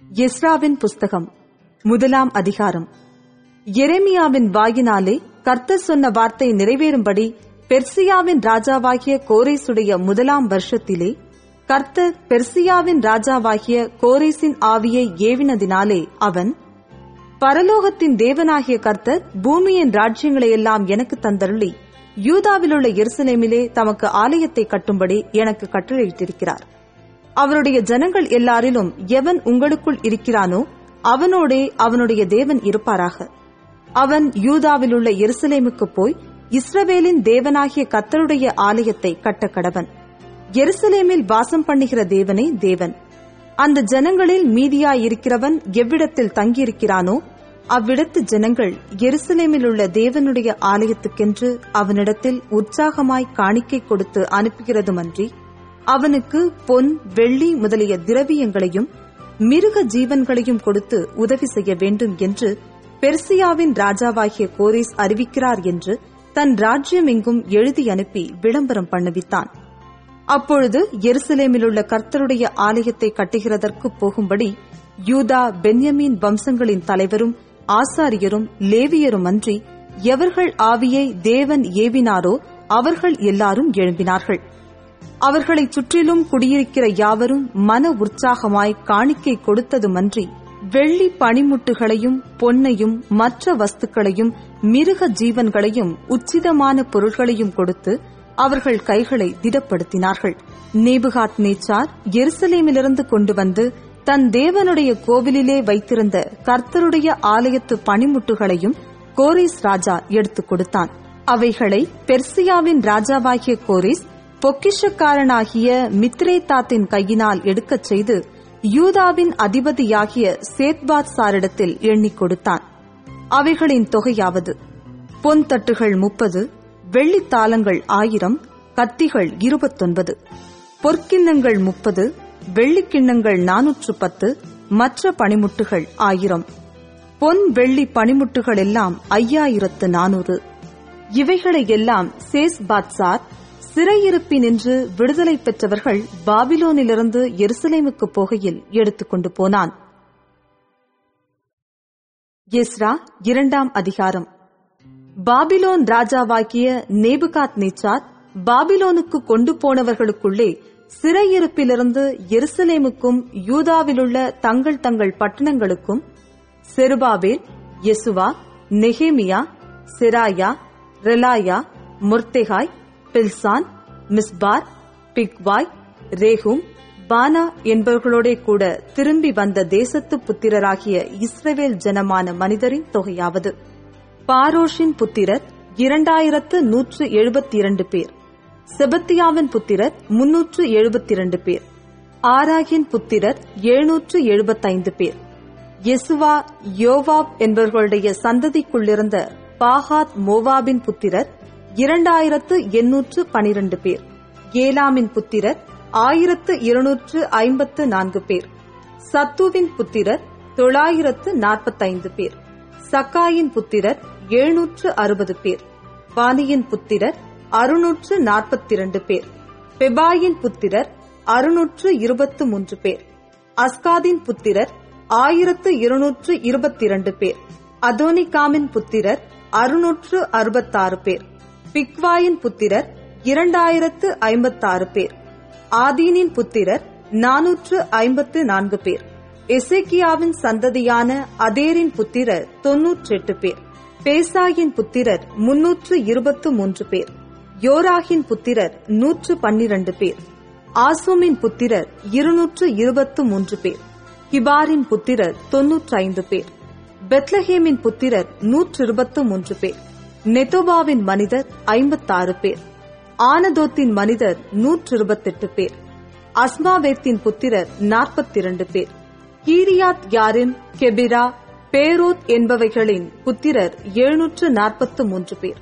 எஸ்ராவின் புஸ்தகம் முதலாம் அதிகாரம் எரேமியாவின் வாயினாலே கர்த்தர் சொன்ன வார்த்தை நிறைவேறும்படி பெர்சியாவின் ராஜாவாகிய கோரேசுடைய முதலாம் வருஷத்திலே கர்த்தர் பெர்சியாவின் ராஜாவாகிய கோரேசின் ஆவியை ஏவினதினாலே அவன் பரலோகத்தின் தேவனாகிய கர்த்தர் பூமியின் ராஜ்யங்களையெல்லாம் எனக்கு தந்தருளி யூதாவிலுள்ள எருசலேமிலே தமக்கு ஆலயத்தை கட்டும்படி எனக்கு கட்டளையிட்டிருக்கிறார் அவருடைய ஜனங்கள் எல்லாரிலும் எவன் உங்களுக்குள் இருக்கிறானோ அவனோடே அவனுடைய தேவன் இருப்பாராக அவன் யூதாவிலுள்ள எருசலேமுக்கு போய் இஸ்ரவேலின் தேவனாகிய கர்த்தருடைய ஆலயத்தை கட்ட கடவன் எருசலேமில் வாசம் பண்ணுகிற தேவனே தேவன் அந்த ஜனங்களில் மீதியாயிருக்கிறவன் எவ்விடத்தில் தங்கியிருக்கிறானோ அவ்விடத்து ஜனங்கள் எருசலேமில் உள்ள தேவனுடைய ஆலயத்துக்கென்று அவனிடத்தில் உற்சாகமாய் காணிக்கை கொடுத்து அனுப்புகிறதுமன்றி அவனுக்கு பொன் வெள்ளி முதலிய திரவியங்களையும் மிருக ஜீவன்களையும் கொடுத்து உதவி செய்ய வேண்டும் என்று பெர்சியாவின் ராஜாவாகிய கோரேஸ் அறிவிக்கிறார் என்று தன் ராஜ்யம் எங்கும் எழுதி அனுப்பி விளம்பரம் பண்ணுவித்தான் அப்பொழுது எருசலேமிலுள்ள கர்த்தருடைய ஆலயத்தை கட்டுகிறதற்கு போகும்படி யூதா பென்யமீன் வம்சங்களின் தலைவரும் ஆசாரியரும் லேவியரும் அன்றி எவர்கள் ஆவியை தேவன் ஏவினாரோ அவர்கள் எல்லாரும் எழும்பினார்கள் அவர்களை சுற்றிலும் குடியிருக்கிற யாவரும் மன உற்சாகமாய் காணிக்கை கொடுத்ததுமன்றி வெள்ளி பனிமுட்டுகளையும் பொன்னையும் மற்ற வஸ்துக்களையும் மிருக ஜீவன்களையும் உச்சிதமான பொருள்களையும் கொடுத்து அவர்கள் கைகளை திடப்படுத்தினார்கள் நேபுகாத் நேச்சார் எருசலேமிலிருந்து கொண்டு வந்து தன் தேவனுடைய கோவிலிலே வைத்திருந்த கர்த்தருடைய ஆலயத்து பனிமுட்டுகளையும் கோரேஸ் ராஜா எடுத்துக் கொடுத்தான் அவைகளை பெர்சியாவின் ராஜாவாகிய கோரேஸ் பொக்கிஷக்காரனாகிய மித்ரேதாத்தின் கையினால் எடுக்கச் செய்து யூதாவின் அதிபதியாகிய சேத்பாத் சாரிடத்தில் எண்ணிக் கொடுத்தான் அவைகளின் தொகையாவது பொன் தட்டுகள் முப்பது வெள்ளித்தாளங்கள் ஆயிரம் கத்திகள் இருபத்தொன்பது பொற்கிண்ணங்கள் முப்பது வெள்ளிக்கிண்ணங்கள் நானூற்று பத்து மற்ற பனிமுட்டுகள் ஆயிரம் பொன் வெள்ளி பனிமுட்டுகள் எல்லாம் ஐயாயிரத்து நானூறு இவைகளையெல்லாம் சேஸ் பாத்சார் சிறையிருப்பினின்று விடுதலை பெற்றவர்கள் பாபிலோனிலிருந்து எருசலேமுக்கு போகையில் எடுத்துக்கொண்டு போனான் எஸ்ரா இரண்டாம் அதிகாரம் பாபிலோன் ராஜாவாகிய நேபுகாத் நேச்சார் பாபிலோனுக்கு கொண்டு போனவர்களுக்குள்ளே சிறையிருப்பிலிருந்து எருசலேமுக்கும் யூதாவிலுள்ள தங்கள் தங்கள் பட்டணங்களுக்கும் செருபாபேல் யெசுவா நெஹேமியா செராயா ரெலாயா முர்தெகாய் பில்சான் மிஸ்பார் பிக்வாய் ரேஹும் பானா என்பவர்களோட கூட திரும்பி வந்த தேசத்து புத்திரராகிய இஸ்ரவேல் ஜனமான மனிதரின் தொகையாவது பாரோஷின் புத்திரர் இரண்டாயிரத்து நூற்று எழுபத்தி இரண்டு பேர் செபத்தியாவின் புத்திரர் முன்னூற்று எழுபத்தி இரண்டு பேர் ஆராகின் புத்திரர் எழுநூற்று எழுபத்தைந்து பேர் யெசுவா யோவாப் என்பவர்களுடைய சந்ததிக்குள்ளிருந்த பாகாத் மோவாபின் புத்திரர் இரண்டாயிரத்து எண்ணூற்று பனிரண்டு பேர் ஏலாமின் புத்திரர் ஆயிரத்து இருநூற்று ஐம்பத்து நான்கு பேர் சத்துவின் புத்திரர் தொள்ளாயிரத்து நாற்பத்தைந்து பேர் சக்காயின் புத்திரர் எழுநூற்று அறுபது பேர் பானியின் புத்திரர் அறுநூற்று நாற்பத்தி இரண்டு பேர் பெபாயின் புத்திரர் அறுநூற்று இருபத்து மூன்று பேர் அஸ்காதின் புத்திரர் ஆயிரத்து இருநூற்று இருபத்தி இரண்டு பேர் அதோனிகாமின் புத்திரர் அறுநூற்று அறுபத்தாறு பேர் பிக்வாயின் புத்திரர் இரண்டாயிரத்து ஐம்பத்தாறு பேர் ஆதீனின் புத்திரர் நானூற்று ஐம்பத்து நான்கு பேர் எசேக்கியாவின் சந்ததியான அதேரின் புத்திரர் தொன்னூற்றெட்டு பேர் பேசாயின் புத்திரர் முன்னூற்று இருபத்து மூன்று பேர் யோராகின் புத்திரர் நூற்று பன்னிரண்டு பேர் ஆசோமின் புத்திரர் இருநூற்று இருபத்து மூன்று பேர் கிபாரின் புத்திரர் தொன்னூற்றி ஐந்து பேர் பெத்லஹேமின் புத்திரர் நூற்று இருபத்து மூன்று பேர் நெத்தோபாவின் மனிதர் ஐம்பத்தாறு பேர் ஆனதோத்தின் மனிதர் நூற்று இருபத்தெட்டு பேர் அஸ்மாவேத்தின் புத்திரர் நாற்பத்தி இரண்டு பேர் கீரியாத் யாரின் கெபிரா பேரோத் என்பவைகளின் புத்திரர் எழுநூற்று நாற்பத்து மூன்று பேர்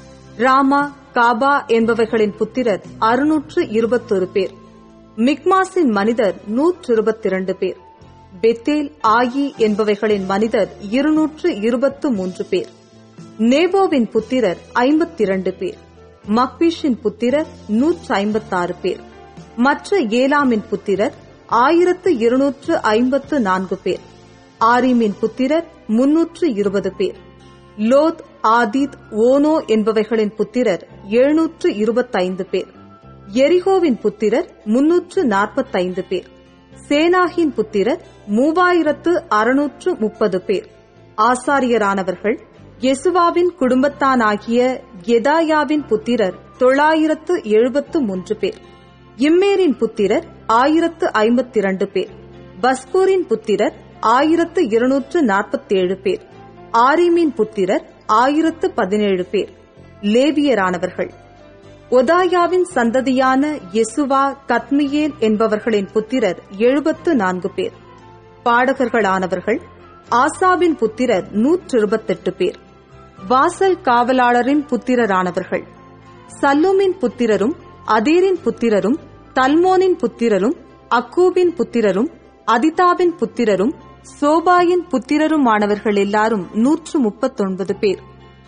ராமா காபா என்பவைகளின் புத்திரர் அறுநூற்று இருபத்தொரு பேர் மிக்மாஸின் மனிதர் நூற்று இருபத்தி இரண்டு பேர் பெத்தேல் ஆயி என்பவைகளின் மனிதர் இருநூற்று இருபத்து மூன்று பேர் நேபோவின் புத்திரர் ஐம்பத்தி இரண்டு பேர் மக்பீஷின் புத்திரர் நூற்று ஐம்பத்தாறு பேர் மற்ற ஏலாமின் புத்திரர் ஆயிரத்து இருநூற்று ஐம்பத்து நான்கு பேர் ஆரிமின் புத்திரர் முன்னூற்று இருபது பேர் லோத் ஆதித் ஓனோ என்பவைகளின் புத்திரர் எழுநூற்று இருபத்தைந்து பேர் எரிகோவின் புத்திரர் முன்னூற்று நாற்பத்தைந்து பேர் சேனாகின் புத்திரர் மூவாயிரத்து அறுநூற்று முப்பது பேர் ஆசாரியரானவர்கள் யெசுவாவின் குடும்பத்தானாகிய எதாயாவின் புத்திரர் தொள்ளாயிரத்து எழுபத்து மூன்று பேர் இம்மேரின் புத்திரர் ஆயிரத்து ஐம்பத்திரண்டு பேர் பஸ்கூரின் புத்திரர் ஆயிரத்து இருநூற்று நாற்பத்தேழு பேர் ஆரிமின் புத்திரர் ஆயிரத்து பதினேழு பேர் லேவியரானவர்கள் ஒதாயாவின் சந்ததியான யெசுவா கத்மியேல் என்பவர்களின் புத்திரர் எழுபத்து நான்கு பேர் பாடகர்களானவர்கள் ஆசாபின் புத்திரர் நூற்றிருபத்தெட்டு பேர் வாசல் காவலாளரின் புத்திரரானவர்கள் சல்லூமின் புத்திரரும் அதீரின் புத்திரரும் தல்மோனின் புத்திரரும் அக்கூபின் புத்திரரும் அதிதாவின் புத்திரரும் சோபாயின் புத்திரருமானவர்கள் எல்லாரும் நூற்று முப்பத்தொன்பது பேர்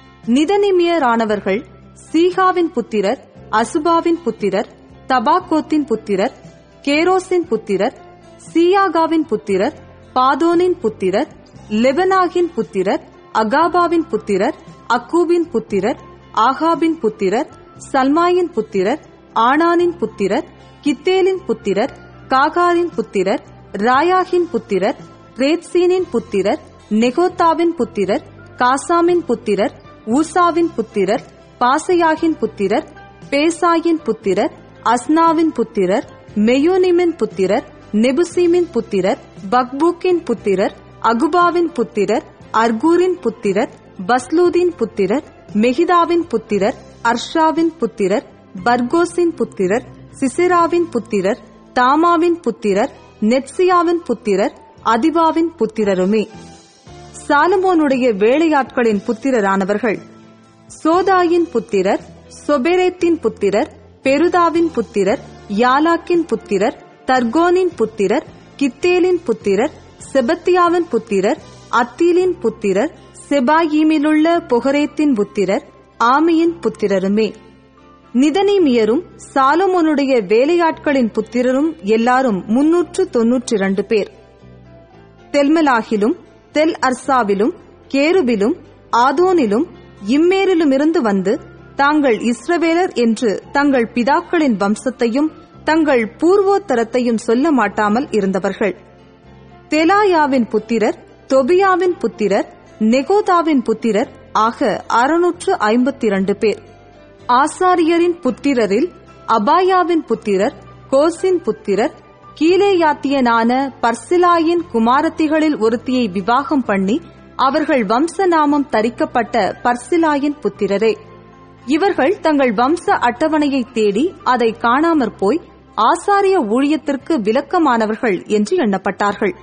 நிதனிமியரானவர்கள் சீகாவின் புத்திரர் அசுபாவின் புத்திரர் தபாகோத்தின் புத்திரர் கேரோசின் புத்திரர் சியாகாவின் புத்திரர் பாதோனின் புத்திரர் லெபனாகின் புத்திரர் அகாபாவின் புத்திரர் அக்கூபின் புத்திரர் ஆகாபின் புத்திரர் சல்மாயின் புத்திரர் ஆனானின் புத்திரர் கித்தேலின் புத்திரர் காகாரின் புத்திரர் ராயாகின் புத்திரர் ரேத்சீனின் புத்திரர் நெகோத்தாவின் புத்திரர் காசாமின் புத்திரர் ஊசாவின் புத்திரர் பாசையாகின் புத்திரர் பேசாயின் புத்திரர் அஸ்னாவின் புத்திரர் மெயோனிமின் புத்திரர் நெபுசீமின் புத்திரர் பக்பூக்கின் புத்திரர் அகுபாவின் புத்திரர் அர்கூரின் புத்திரர் பஸ்லூதின் புத்திரர் மெஹிதாவின் புத்திரர் அர்ஷாவின் புத்திரர் பர்கோஸின் புத்திரர் சிசிராவின் புத்திரர் தாமாவின் புத்திரர் நெட்சியாவின் புத்திரர் அதிபாவின் புத்திரருமே சாலமோனுடைய வேலையாட்களின் புத்திரரானவர்கள் சோதாயின் புத்திரர் சொபெரேத்தின் புத்திரர் பெருதாவின் புத்திரர் யாலாக்கின் புத்திரர் தர்கோனின் புத்திரர் கித்தேலின் புத்திரர் செபத்தியாவின் புத்திரர் அத்தீலின் புத்திரர் செபாயீமிலுள்ள பொகரேத்தின் புத்திரர் ஆமியின் புத்திரருமே நிதனிமியரும் சாலமோனுடைய வேலையாட்களின் புத்திரரும் எல்லாரும் முன்னூற்று தொன்னூற்றி இரண்டு பேர் தெல்மெலாகிலும் தெல் அர்சாவிலும் கேருபிலும் ஆதோனிலும் இம்மேரிலுமிருந்து வந்து தாங்கள் இஸ்ரவேலர் என்று தங்கள் பிதாக்களின் வம்சத்தையும் தங்கள் பூர்வோத்தரத்தையும் சொல்ல மாட்டாமல் இருந்தவர்கள் தெலாயாவின் புத்திரர் தொபியாவின் புத்திரர் நெகோதாவின் புத்திரர் ஆக அறுநூற்று ஐம்பத்தி இரண்டு பேர் ஆசாரியரின் புத்திரரில் அபாயாவின் புத்திரர் கோசின் புத்திரர் கீழேயாத்தியனான பர்சிலாயின் குமாரத்திகளில் ஒருத்தியை விவாகம் பண்ணி அவர்கள் வம்ச நாமம் தரிக்கப்பட்ட பர்சிலாயின் புத்திரரே இவர்கள் தங்கள் வம்ச அட்டவணையை தேடி அதை காணாமற் போய் ஆசாரிய ஊழியத்திற்கு விலக்கமானவர்கள் என்று எண்ணப்பட்டார்கள்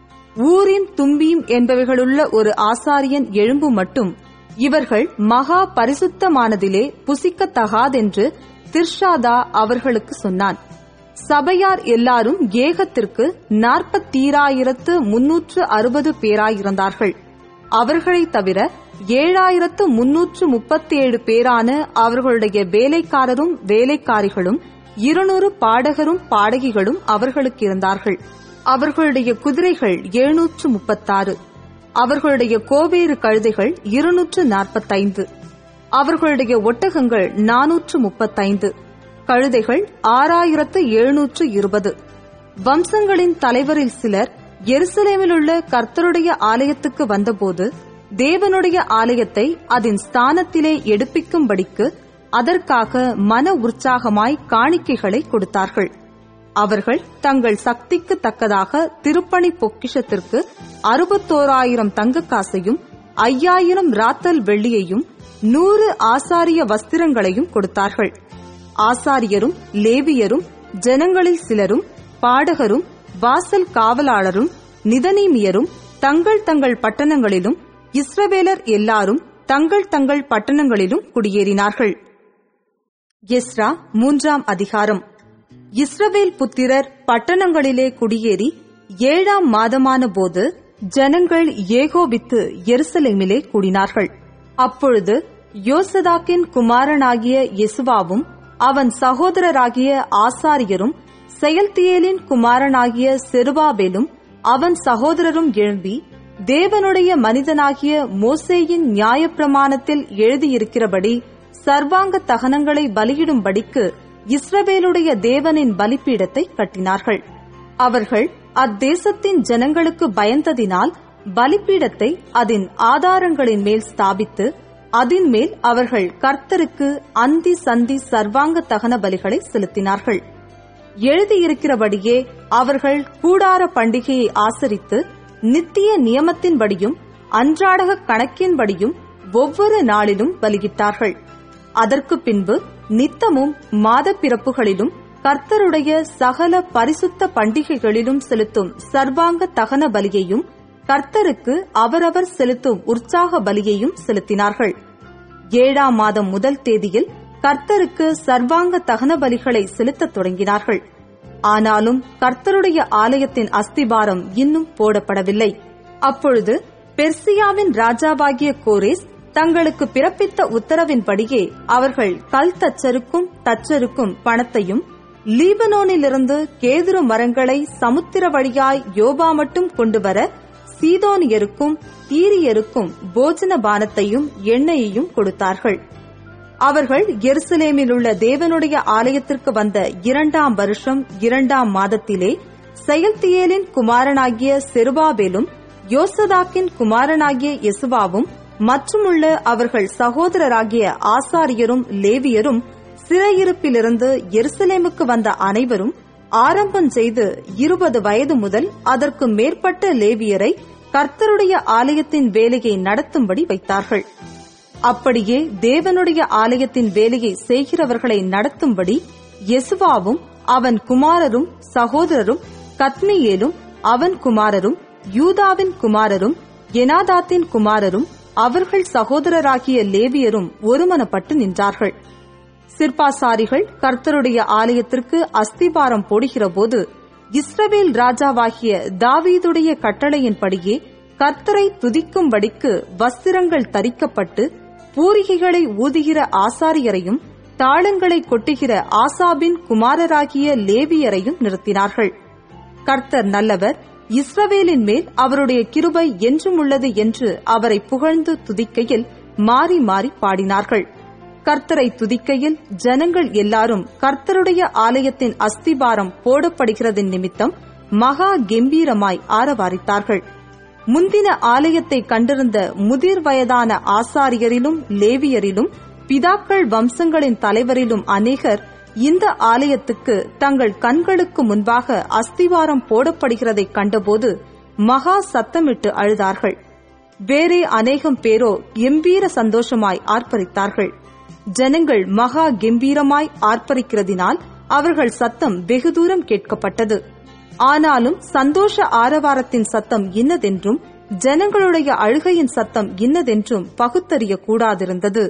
ஊரின் தும்பீம் என்பவைகளுள்ள ஒரு ஆசாரியன் எழும்பு மட்டும் இவர்கள் மகா பரிசுத்தமானதிலே புசிக்கத்தகாதென்று திர்ஷாதா அவர்களுக்கு சொன்னான் சபையார் எல்லாரும் ஏகத்திற்கு நாற்பத்தீராயிரத்து முன்னூற்று அறுபது பேராயிருந்தார்கள் அவர்களைத் தவிர ஏழாயிரத்து முன்னூற்று முப்பத்தேழு பேரான அவர்களுடைய வேலைக்காரரும் வேலைக்காரிகளும் இருநூறு பாடகரும் பாடகிகளும் அவர்களுக்கு இருந்தார்கள் அவர்களுடைய குதிரைகள் எழுநூற்று முப்பத்தாறு அவர்களுடைய கோவேறு கழுதைகள் இருநூற்று நாற்பத்தைந்து அவர்களுடைய ஒட்டகங்கள் நானூற்று முப்பத்தைந்து கழுதைகள் ஆறாயிரத்து எழுநூற்று இருபது வம்சங்களின் தலைவரில் சிலர் எருசலேமிலுள்ள கர்த்தருடைய ஆலயத்துக்கு வந்தபோது தேவனுடைய ஆலயத்தை அதன் ஸ்தானத்திலே எடுப்பிக்கும்படிக்கு அதற்காக மன உற்சாகமாய் காணிக்கைகளை கொடுத்தார்கள் அவர்கள் தங்கள் சக்திக்கு தக்கதாக திருப்பணி பொக்கிஷத்திற்கு அறுபத்தோராயிரம் தங்க காசையும் ஐயாயிரம் ராத்தல் வெள்ளியையும் நூறு ஆசாரிய வஸ்திரங்களையும் கொடுத்தார்கள் ஆசாரியரும் லேவியரும் ஜனங்களில் சிலரும் பாடகரும் வாசல் காவலாளரும் நிதனீமியரும் தங்கள் தங்கள் பட்டணங்களிலும் இஸ்ரவேலர் எல்லாரும் தங்கள் தங்கள் பட்டணங்களிலும் குடியேறினார்கள் எஸ்ரா மூன்றாம் அதிகாரம் இஸ்ரவேல் புத்திரர் பட்டணங்களிலே குடியேறி ஏழாம் மாதமான போது ஜனங்கள் ஏகோபித்து எருசலேமிலே கூடினார்கள் அப்பொழுது யோசதாக்கின் குமாரனாகிய யெசுவாவும் அவன் சகோதரராகிய ஆசாரியரும் செயல்தியேலின் குமாரனாகிய செருபாபேலும் அவன் சகோதரரும் எழும்பி தேவனுடைய மனிதனாகிய மோசேயின் நியாயப்பிரமாணத்தில் எழுதியிருக்கிறபடி சர்வாங்க தகனங்களை பலியிடும்படிக்கு இஸ்ரவேலுடைய தேவனின் பலிபீடத்தை கட்டினார்கள் அவர்கள் அத்தேசத்தின் ஜனங்களுக்கு பயந்ததினால் பலிபீடத்தை அதன் ஆதாரங்களின் மேல் ஸ்தாபித்து அதின் மேல் அவர்கள் கர்த்தருக்கு அந்தி சந்தி சர்வாங்க தகன பலிகளை செலுத்தினார்கள் எழுதியிருக்கிறபடியே அவர்கள் கூடார பண்டிகையை ஆசரித்து நித்திய நியமத்தின்படியும் அன்றாடக கணக்கின்படியும் ஒவ்வொரு நாளிலும் பலியிட்டார்கள் அதற்கு பின்பு நித்தமும் மாத பிறப்புகளிலும் கர்த்தருடைய சகல பரிசுத்த பண்டிகைகளிலும் செலுத்தும் சர்வாங்க தகன பலியையும் கர்த்தருக்கு அவரவர் செலுத்தும் உற்சாக பலியையும் செலுத்தினார்கள் ஏழாம் மாதம் முதல் தேதியில் கர்த்தருக்கு சர்வாங்க தகன பலிகளை செலுத்தத் தொடங்கினார்கள் ஆனாலும் கர்த்தருடைய ஆலயத்தின் அஸ்திபாரம் இன்னும் போடப்படவில்லை அப்பொழுது பெர்சியாவின் ராஜாவாகிய கோரேஸ் தங்களுக்கு பிறப்பித்த உத்தரவின்படியே அவர்கள் கல் தச்சருக்கும் தச்சருக்கும் பணத்தையும் லீபனோனிலிருந்து கேதுரு மரங்களை சமுத்திர வழியாய் யோபா மட்டும் கொண்டு வர சீதோனியருக்கும் தீரியருக்கும் போஜன பானத்தையும் எண்ணெயையும் கொடுத்தார்கள் அவர்கள் எருசலேமில் உள்ள தேவனுடைய ஆலயத்திற்கு வந்த இரண்டாம் வருஷம் இரண்டாம் மாதத்திலே செயல்தியேலின் குமாரனாகிய செருபாபேலும் யோசதாக்கின் குமாரனாகிய யெசுவாவும் மற்றுமுள்ள அவர்கள் சகோதரராகிய ஆசாரியரும் லேவியரும் சிறையிருப்பிலிருந்து எருசலேமுக்கு வந்த அனைவரும் ஆரம்பம் செய்து இருபது வயது முதல் அதற்கு மேற்பட்ட லேவியரை கர்த்தருடைய ஆலயத்தின் வேலையை நடத்தும்படி வைத்தார்கள் அப்படியே தேவனுடைய ஆலயத்தின் வேலையை செய்கிறவர்களை நடத்தும்படி யெசுவாவும் அவன் குமாரரும் சகோதரரும் கத்மியேலும் அவன் குமாரரும் யூதாவின் குமாரரும் எனாதாத்தின் குமாரரும் அவர்கள் சகோதரராகிய லேவியரும் ஒருமனப்பட்டு நின்றார்கள் சிற்பாசாரிகள் கர்த்தருடைய ஆலயத்திற்கு அஸ்திபாரம் போடுகிறபோது இஸ்ரவேல் ராஜாவாகிய தாவீதுடைய கட்டளையின்படியே கர்த்தரை துதிக்கும்படிக்கு வஸ்திரங்கள் தரிக்கப்பட்டு பூரிகைகளை ஊதுகிற ஆசாரியரையும் தாளங்களை கொட்டுகிற ஆசாபின் குமாரராகிய லேவியரையும் நிறுத்தினார்கள் கர்த்தர் நல்லவர் இஸ்ரவேலின் மேல் அவருடைய கிருபை என்றும் உள்ளது என்று அவரை புகழ்ந்து துதிக்கையில் மாறி மாறி பாடினார்கள் கர்த்தரை துதிக்கையில் ஜனங்கள் எல்லாரும் கர்த்தருடைய ஆலயத்தின் அஸ்திபாரம் போடப்படுகிறதன் நிமித்தம் மகா கெம்பீரமாய் ஆரவாரித்தார்கள் முந்தின ஆலயத்தை கண்டிருந்த முதிர் வயதான ஆசாரியரிலும் லேவியரிலும் பிதாக்கள் வம்சங்களின் தலைவரிலும் அநேகர் இந்த ஆலயத்துக்கு தங்கள் கண்களுக்கு முன்பாக அஸ்திவாரம் போடப்படுகிறதை கண்டபோது மகா சத்தமிட்டு அழுதார்கள் வேறே அநேகம் பேரோ கம்பீர சந்தோஷமாய் ஆர்ப்பரித்தார்கள் ஜனங்கள் மகா கம்பீரமாய் ஆர்ப்பரிக்கிறதினால் அவர்கள் சத்தம் வெகு தூரம் கேட்கப்பட்டது ஆனாலும் சந்தோஷ ஆரவாரத்தின் சத்தம் இன்னதென்றும் ஜனங்களுடைய அழுகையின் சத்தம் இன்னதென்றும் பகுத்தறிய கூடாதிருந்தது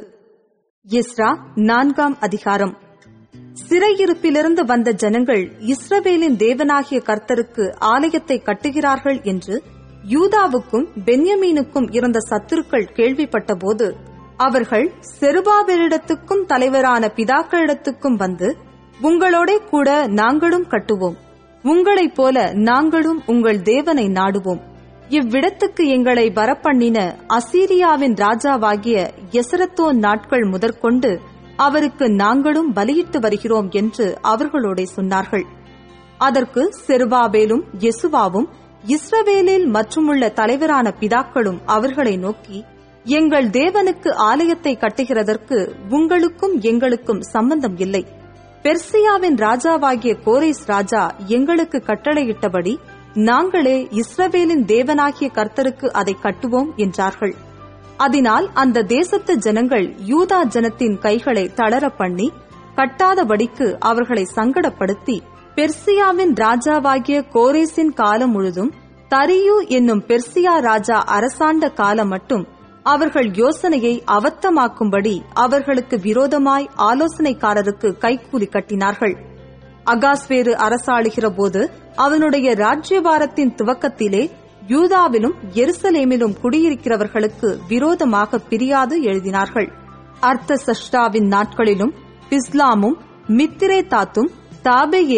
இஸ்ரா நான்காம் அதிகாரம் சிறையிருப்பிலிருந்து வந்த ஜனங்கள் இஸ்ரவேலின் தேவனாகிய கர்த்தருக்கு ஆலயத்தை கட்டுகிறார்கள் என்று யூதாவுக்கும் பென்யமீனுக்கும் இருந்த சத்துருக்கள் கேள்விப்பட்டபோது அவர்கள் செருபாபேலிடத்துக்கும் தலைவரான பிதாக்களிடத்துக்கும் வந்து உங்களோட கூட நாங்களும் கட்டுவோம் உங்களைப் போல நாங்களும் உங்கள் தேவனை நாடுவோம் இவ்விடத்துக்கு எங்களை வரப்பண்ணின அசீரியாவின் ராஜாவாகிய எசரத்தோ நாட்கள் முதற்கொண்டு அவருக்கு நாங்களும் பலியிட்டு வருகிறோம் என்று அவர்களோட சொன்னார்கள் அதற்கு செருபாபேலும் யெசுவாவும் இஸ்ரவேலில் மற்றுமுள்ள தலைவரான பிதாக்களும் அவர்களை நோக்கி எங்கள் தேவனுக்கு ஆலயத்தை கட்டுகிறதற்கு உங்களுக்கும் எங்களுக்கும் சம்பந்தம் இல்லை பெர்சியாவின் ராஜாவாகிய கோரேஸ் ராஜா எங்களுக்கு கட்டளையிட்டபடி நாங்களே இஸ்ரவேலின் தேவனாகிய கர்த்தருக்கு அதை கட்டுவோம் என்றார்கள் அதனால் அந்த தேசத்து ஜனங்கள் யூதா ஜனத்தின் கைகளை தளர பண்ணி கட்டாதபடிக்கு அவர்களை சங்கடப்படுத்தி பெர்சியாவின் ராஜாவாகிய கோரேசின் காலம் முழுதும் தரியு என்னும் பெர்சியா ராஜா அரசாண்ட காலம் மட்டும் அவர்கள் யோசனையை அவத்தமாக்கும்படி அவர்களுக்கு விரோதமாய் ஆலோசனைக்காரருக்கு கைக்கூலி கட்டினார்கள் அகாஸ்வேரு அரசாளுகிற போது அவனுடைய ராஜ்யபாரத்தின் துவக்கத்திலே யூதாவிலும் எருசலேமிலும் குடியிருக்கிறவர்களுக்கு விரோதமாக பிரியாது எழுதினார்கள் அர்த்த சஷ்டாவின் நாட்களிலும் பிஸ்லாமும் மித்திரே தாத்தும் தாபேயேலும்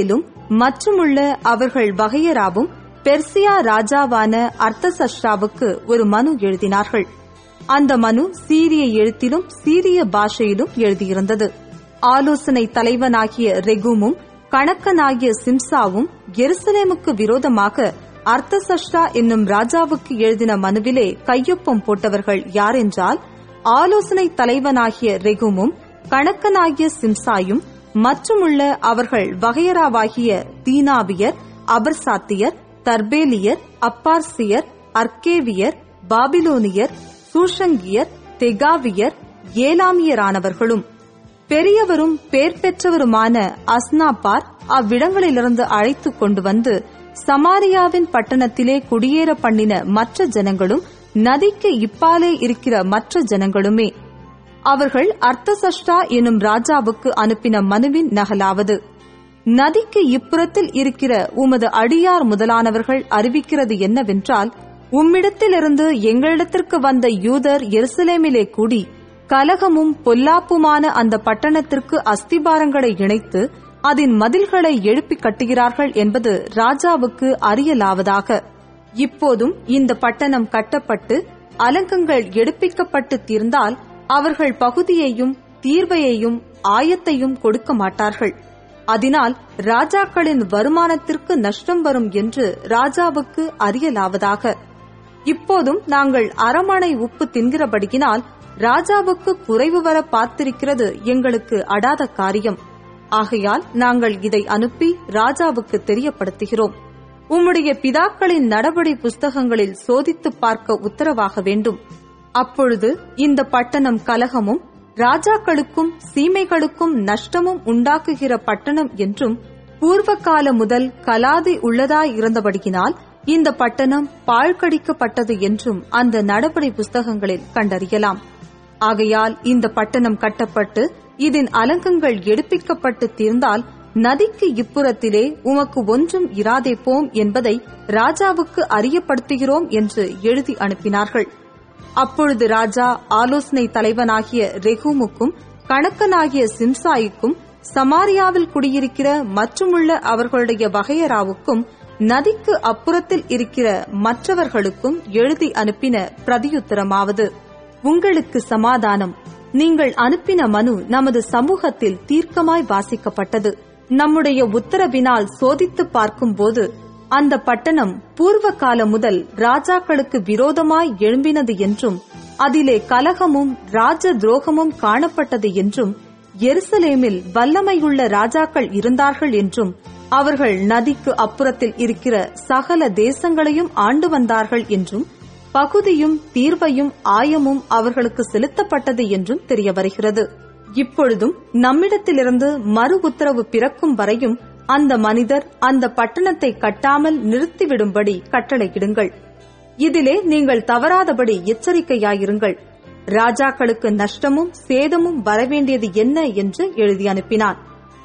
மற்றுமுள்ள அவர்கள் வகையராவும் பெர்சியா ராஜாவான அர்த்தசஷ்டாவுக்கு ஒரு மனு எழுதினார்கள் அந்த மனு சீரிய எழுத்திலும் சீரிய பாஷையிலும் எழுதியிருந்தது ஆலோசனை தலைவனாகிய ரெகுமும் கணக்கனாகிய சிம்சாவும் எருசலேமுக்கு விரோதமாக அர்த்தசஷ்டா என்னும் ராஜாவுக்கு எழுதின மனுவிலே கையொப்பம் போட்டவர்கள் யாரென்றால் ஆலோசனை தலைவனாகிய ரெகுமும் கணக்கனாகிய சிம்சாயும் மற்றுமுள்ள அவர்கள் வகையராவாகிய தீனாவியர் அபர்சாத்தியர் தர்பேலியர் அப்பார்சியர் அர்க்கேவியர் பாபிலோனியர் சூஷங்கியர் தெகாவியர் ஏலாமியரானவர்களும் பெரியவரும் பேர் பெற்றவருமான அஸ்னாபார் அவ்விடங்களிலிருந்து அழைத்துக் கொண்டு வந்து சமாரியாவின் பட்டணத்திலே குடியேற பண்ணின மற்ற ஜனங்களும் நதிக்கு இப்பாலே இருக்கிற மற்ற ஜனங்களுமே அவர்கள் அர்த்தசஷ்டா எனும் ராஜாவுக்கு அனுப்பின மனுவின் நகலாவது நதிக்கு இப்புறத்தில் இருக்கிற உமது அடியார் முதலானவர்கள் அறிவிக்கிறது என்னவென்றால் உம்மிடத்திலிருந்து எங்களிடத்திற்கு வந்த யூதர் எருசலேமிலே கூடி கலகமும் பொல்லாப்புமான அந்த பட்டணத்திற்கு அஸ்திபாரங்களை இணைத்து அதன் மதில்களை எழுப்பி கட்டுகிறார்கள் என்பது ராஜாவுக்கு அறியலாவதாக இப்போதும் இந்த பட்டணம் கட்டப்பட்டு அலங்கங்கள் எடுப்பிக்கப்பட்டு தீர்ந்தால் அவர்கள் பகுதியையும் தீர்வையையும் ஆயத்தையும் கொடுக்க மாட்டார்கள் அதனால் ராஜாக்களின் வருமானத்திற்கு நஷ்டம் வரும் என்று ராஜாவுக்கு அறியலாவதாக இப்போதும் நாங்கள் அரமனை உப்பு தின்கிறபடியினால் ராஜாவுக்கு குறைவு வர பார்த்திருக்கிறது எங்களுக்கு அடாத காரியம் ஆகையால் நாங்கள் இதை அனுப்பி ராஜாவுக்கு தெரியப்படுத்துகிறோம் உம்முடைய பிதாக்களின் நடபடி புஸ்தகங்களில் சோதித்து பார்க்க உத்தரவாக வேண்டும் அப்பொழுது இந்த பட்டணம் கலகமும் ராஜாக்களுக்கும் சீமைகளுக்கும் நஷ்டமும் உண்டாக்குகிற பட்டணம் என்றும் பூர்வகால முதல் கலாதி உள்ளதாயிருந்தபடியினால் இந்த பட்டணம் பாழ்கடிக்கப்பட்டது என்றும் அந்த நடபடி புஸ்தகங்களில் கண்டறியலாம் ஆகையால் இந்த பட்டணம் கட்டப்பட்டு இதன் அலங்கங்கள் எடுப்பிக்கப்பட்டு தீர்ந்தால் நதிக்கு இப்புறத்திலே உமக்கு ஒன்றும் இராதே போம் என்பதை ராஜாவுக்கு அறியப்படுத்துகிறோம் என்று எழுதி அனுப்பினார்கள் அப்பொழுது ராஜா ஆலோசனை தலைவனாகிய ரெகூமுக்கும் கணக்கனாகிய சிம்சாய்க்கும் சமாரியாவில் குடியிருக்கிற மற்றுமுள்ள அவர்களுடைய வகையராவுக்கும் நதிக்கு அப்புறத்தில் இருக்கிற மற்றவர்களுக்கும் எழுதி அனுப்பின பிரதியுத்தரமாவது உங்களுக்கு சமாதானம் நீங்கள் அனுப்பின மனு நமது சமூகத்தில் தீர்க்கமாய் வாசிக்கப்பட்டது நம்முடைய உத்தரவினால் சோதித்து பார்க்கும்போது அந்த பட்டணம் பூர்வ காலம் முதல் ராஜாக்களுக்கு விரோதமாய் எழும்பினது என்றும் அதிலே கலகமும் ராஜ துரோகமும் காணப்பட்டது என்றும் எருசலேமில் வல்லமையுள்ள ராஜாக்கள் இருந்தார்கள் என்றும் அவர்கள் நதிக்கு அப்புறத்தில் இருக்கிற சகல தேசங்களையும் ஆண்டு வந்தார்கள் என்றும் பகுதியும் தீர்வையும் ஆயமும் அவர்களுக்கு செலுத்தப்பட்டது என்றும் தெரிய வருகிறது இப்பொழுதும் நம்மிடத்திலிருந்து மறு உத்தரவு பிறக்கும் வரையும் அந்த மனிதர் அந்த பட்டணத்தை கட்டாமல் நிறுத்திவிடும்படி கட்டளையிடுங்கள் இதிலே நீங்கள் தவறாதபடி எச்சரிக்கையாயிருங்கள் ராஜாக்களுக்கு நஷ்டமும் சேதமும் வரவேண்டியது என்ன என்று எழுதி அனுப்பினான்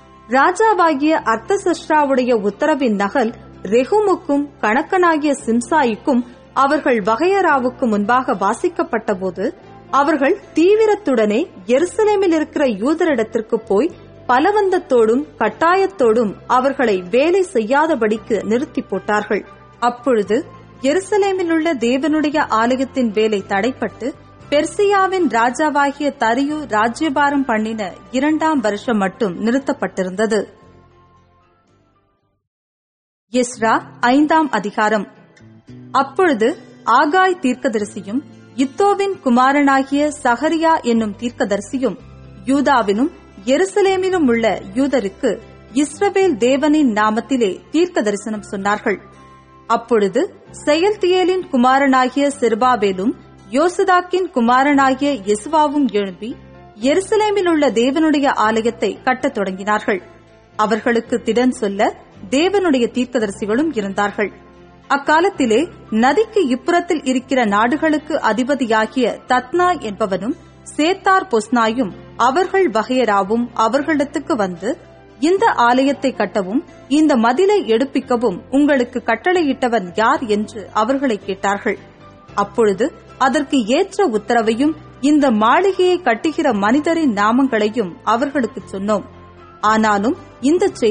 ராஜாவாகிய அர்த்தசஷ்டாவுடைய உத்தரவின் நகல் ரெகுமுக்கும் கணக்கனாகிய சிம்சாய்க்கும் அவர்கள் வகையராவுக்கு முன்பாக வாசிக்கப்பட்டபோது அவர்கள் தீவிரத்துடனே எருசலேமில் இருக்கிற யூதரிடத்திற்கு போய் பலவந்தத்தோடும் கட்டாயத்தோடும் அவர்களை வேலை செய்யாதபடிக்கு நிறுத்தி போட்டார்கள் அப்பொழுது எருசலேமில் உள்ள தேவனுடைய ஆலயத்தின் வேலை தடைப்பட்டு பெர்சியாவின் ராஜாவாகிய தரியு ராஜ்யபாரம் பண்ணின இரண்டாம் வருஷம் மட்டும் நிறுத்தப்பட்டிருந்தது எஸ்ரா ஐந்தாம் அதிகாரம் அப்பொழுது ஆகாய் தீர்க்கதரிசியும் இத்தோவின் குமாரனாகிய சஹரியா என்னும் தீர்க்கதரிசியும் யூதாவிலும் எருசலேமிலும் உள்ள யூதருக்கு இஸ்ரவேல் தேவனின் நாமத்திலே தீர்க்க தரிசனம் சொன்னார்கள் அப்பொழுது செயல்தியேலின் குமாரனாகிய செர்பாபேலும் யோசதாக்கின் குமாரனாகிய எசுவாவும் எழும்பி எருசலேமில் உள்ள தேவனுடைய ஆலயத்தை கட்டத் தொடங்கினார்கள் அவர்களுக்கு திடன் சொல்ல தேவனுடைய தீர்க்கதரிசிகளும் இருந்தார்கள் அக்காலத்திலே நதிக்கு இப்புறத்தில் இருக்கிற நாடுகளுக்கு அதிபதியாகிய தத்னா என்பவனும் சேத்தார் பொஸ்னாயும் அவர்கள் வகையராவும் அவர்களிடத்துக்கு வந்து இந்த ஆலயத்தை கட்டவும் இந்த மதிலை எடுப்பிக்கவும் உங்களுக்கு கட்டளையிட்டவன் யார் என்று அவர்களை கேட்டார்கள் அப்பொழுது அதற்கு ஏற்ற உத்தரவையும் இந்த மாளிகையை கட்டுகிற மனிதரின் நாமங்களையும் அவர்களுக்கு சொன்னோம் ஆனாலும் இந்த செய்தி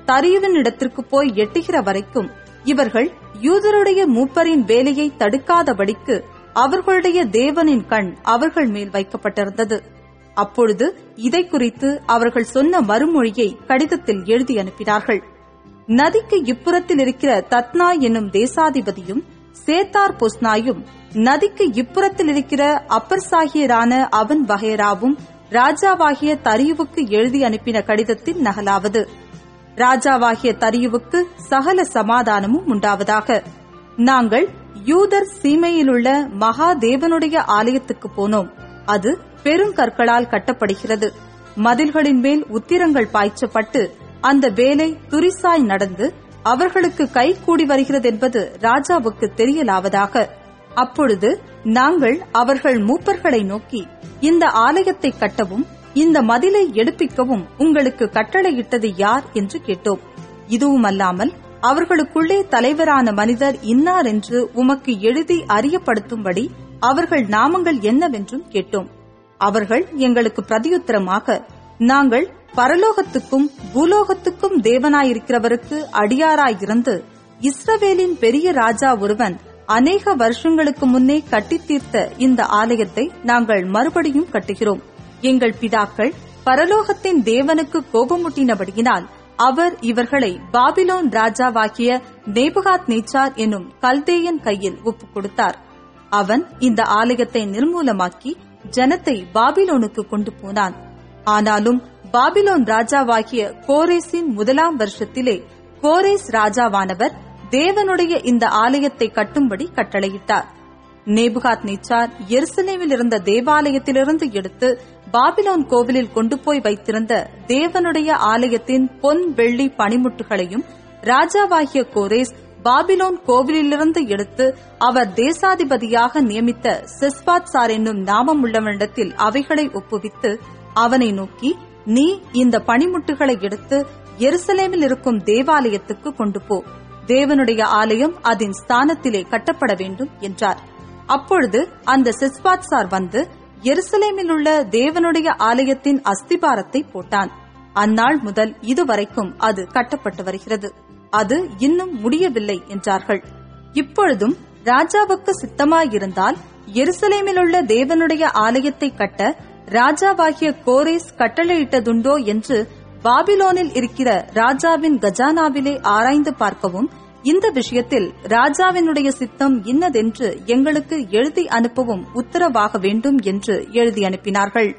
தரியுவின் இடத்திற்கு போய் எட்டுகிற வரைக்கும் இவர்கள் யூதருடைய மூப்பரின் வேலையை தடுக்காதபடிக்கு அவர்களுடைய தேவனின் கண் அவர்கள் மேல் வைக்கப்பட்டிருந்தது அப்பொழுது இதை குறித்து அவர்கள் சொன்ன மறுமொழியை கடிதத்தில் எழுதி அனுப்பினார்கள் நதிக்கு இப்புறத்தில் இருக்கிற தத்னா என்னும் தேசாதிபதியும் சேத்தார் பொஸ்னாயும் நதிக்கு இப்புறத்தில் இருக்கிற அப்பர்சாகியரான அவன் வகைராவும் ராஜாவாகிய தரியுவுக்கு எழுதி அனுப்பின கடிதத்தின் நகலாவது ராஜாவாகிய தரியுவுக்கு சகல சமாதானமும் உண்டாவதாக நாங்கள் யூதர் சீமையிலுள்ள மகாதேவனுடைய ஆலயத்துக்கு போனோம் அது பெருங்கற்களால் கட்டப்படுகிறது மதில்களின் மேல் உத்திரங்கள் பாய்ச்சப்பட்டு அந்த வேலை துரிசாய் நடந்து அவர்களுக்கு கை கூடி வருகிறது என்பது ராஜாவுக்கு தெரியலாவதாக அப்பொழுது நாங்கள் அவர்கள் மூப்பர்களை நோக்கி இந்த ஆலயத்தை கட்டவும் இந்த மதிலை எடுப்பிக்கவும் உங்களுக்கு கட்டளையிட்டது யார் என்று கேட்டோம் இதுவுமல்லாமல் அவர்களுக்குள்ளே தலைவரான மனிதர் இன்னார் என்று உமக்கு எழுதி அறியப்படுத்தும்படி அவர்கள் நாமங்கள் என்னவென்றும் கேட்டோம் அவர்கள் எங்களுக்கு பிரதியுத்தரமாக நாங்கள் பரலோகத்துக்கும் பூலோகத்துக்கும் தேவனாயிருக்கிறவருக்கு அடியாராயிருந்து இஸ்ரவேலின் பெரிய ராஜா ஒருவன் அநேக வருஷங்களுக்கு முன்னே கட்டித் தீர்த்த இந்த ஆலயத்தை நாங்கள் மறுபடியும் கட்டுகிறோம் எங்கள் பிதாக்கள் பரலோகத்தின் தேவனுக்கு கோபமுட்டினபடியினால் அவர் இவர்களை பாபிலோன் ராஜாவாகிய நேபுகாத் நேச்சார் என்னும் கல்தேயன் கையில் ஒப்புக் கொடுத்தார் அவன் இந்த ஆலயத்தை நிர்மூலமாக்கி ஜனத்தை பாபிலோனுக்கு கொண்டு போனான் ஆனாலும் பாபிலோன் ராஜாவாகிய கோரேசின் முதலாம் வருஷத்திலே கோரேஸ் ராஜாவானவர் தேவனுடைய இந்த ஆலயத்தை கட்டும்படி கட்டளையிட்டார் நேபுகாத் நேச்சார் எருசலேமில் இருந்த தேவாலயத்திலிருந்து எடுத்து பாபிலோன் கோவிலில் கொண்டு போய் வைத்திருந்த தேவனுடைய ஆலயத்தின் பொன் வெள்ளி பனிமுட்டுகளையும் ராஜாவாகிய கோரேஸ் பாபிலோன் கோவிலிலிருந்து எடுத்து அவர் தேசாதிபதியாக நியமித்த செஸ்பாத் சார் என்னும் நாமம் உள்ளவனிடத்தில் அவைகளை ஒப்புவித்து அவனை நோக்கி நீ இந்த பனிமுட்டுகளை எடுத்து எருசலேமில் இருக்கும் தேவாலயத்துக்கு கொண்டு போ தேவனுடைய ஆலயம் அதன் ஸ்தானத்திலே கட்டப்பட வேண்டும் என்றார் அப்பொழுது அந்த செஸ்பாத் சார் வந்து எருசலேமில் உள்ள தேவனுடைய ஆலயத்தின் அஸ்திபாரத்தை போட்டான் அந்நாள் முதல் இதுவரைக்கும் அது கட்டப்பட்டு வருகிறது அது இன்னும் முடியவில்லை என்றார்கள் இப்பொழுதும் ராஜாவுக்கு சித்தமாயிருந்தால் எருசலேமிலுள்ள தேவனுடைய ஆலயத்தை கட்ட ராஜாவாகிய கோரேஸ் கட்டளையிட்டதுண்டோ என்று பாபிலோனில் இருக்கிற ராஜாவின் கஜானாவிலே ஆராய்ந்து பார்க்கவும் இந்த விஷயத்தில் ராஜாவினுடைய சித்தம் இன்னதென்று எங்களுக்கு எழுதி அனுப்பவும் உத்தரவாக வேண்டும் என்று எழுதி அனுப்பினார்கள்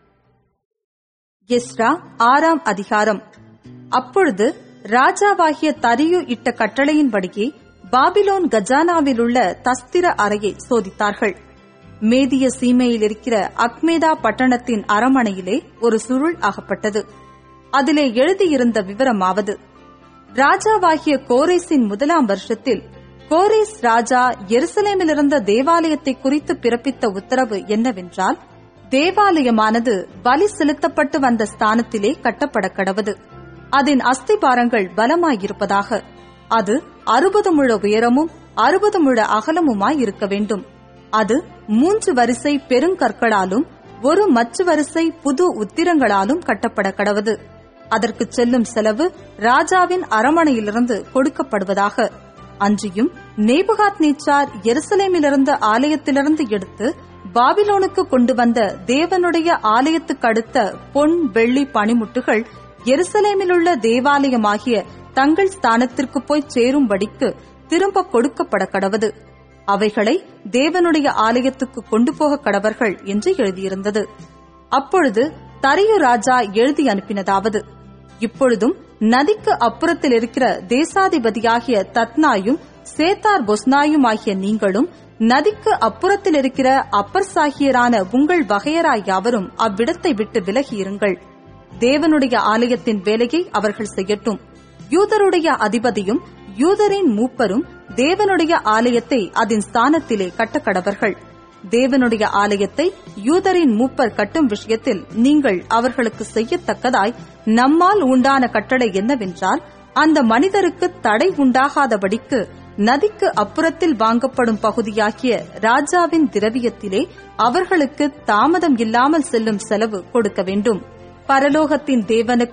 எஸ்ரா ஆறாம் அதிகாரம் அப்பொழுது ராஜாவாகிய தரியு இட்ட கட்டளையின்படியே பாபிலோன் கஜானாவிலுள்ள தஸ்திர அறையை சோதித்தார்கள் மேதிய சீமையில் இருக்கிற அக்மேதா பட்டணத்தின் அரமனையிலே ஒரு சுருள் அகப்பட்டது அதிலே எழுதியிருந்த விவரமாவது ராஜாவாகிய கோரேசின் முதலாம் வருஷத்தில் கோரேஸ் ராஜா எருசலேமிலிருந்த தேவாலயத்தை குறித்து பிறப்பித்த உத்தரவு என்னவென்றால் தேவாலயமானது பலி செலுத்தப்பட்டு வந்த ஸ்தானத்திலே கட்டப்பட கடவது அதன் அஸ்திபாரங்கள் பலமாயிருப்பதாக அது அறுபது முழ உயரமும் அறுபது முழ அகலமுமாய் இருக்க வேண்டும் அது மூன்று வரிசை பெருங்கற்களாலும் ஒரு மச்சு வரிசை புது உத்திரங்களாலும் கட்டப்பட கடவது அதற்கு செல்லும் செலவு ராஜாவின் அரமனையிலிருந்து கொடுக்கப்படுவதாக அன்றியும் நேபுகாத் நேச்சார் எருசலேமிலிருந்த ஆலயத்திலிருந்து எடுத்து பாபிலோனுக்கு கொண்டு வந்த தேவனுடைய ஆலயத்துக்கு அடுத்த பொன் வெள்ளி பனிமுட்டுகள் எருசலேமிலுள்ள தேவாலயமாகிய தங்கள் ஸ்தானத்திற்கு போய் சேரும்படிக்கு திரும்ப கொடுக்கப்பட கடவது அவைகளை தேவனுடைய ஆலயத்துக்கு கொண்டு போக கடவர்கள் என்று எழுதியிருந்தது அப்பொழுது தரியு ராஜா எழுதி அனுப்பினதாவது இப்பொழுதும் நதிக்கு அப்புறத்தில் இருக்கிற தேசாதிபதியாகிய தத்னாயும் சேத்தார் பொஸ்னாயும் ஆகிய நீங்களும் நதிக்கு அப்புறத்தில் இருக்கிற அப்பர்சாகியரான உங்கள் வகையராய் யாவரும் அவ்விடத்தை விட்டு விலகியிருங்கள் தேவனுடைய ஆலயத்தின் வேலையை அவர்கள் செய்யட்டும் யூதருடைய அதிபதியும் யூதரின் மூப்பரும் தேவனுடைய ஆலயத்தை அதன் ஸ்தானத்திலே கட்டக்கடவர்கள் தேவனுடைய ஆலயத்தை யூதரின் மூப்பர் கட்டும் விஷயத்தில் நீங்கள் அவர்களுக்கு செய்யத்தக்கதாய் நம்மால் உண்டான கட்டளை என்னவென்றால் அந்த மனிதருக்கு தடை உண்டாகாதபடிக்கு நதிக்கு அப்புறத்தில் வாங்கப்படும் பகுதியாகிய ராஜாவின் திரவியத்திலே அவர்களுக்கு தாமதம் இல்லாமல் செல்லும் செலவு கொடுக்க வேண்டும் பரலோகத்தின் தேவனுக்கு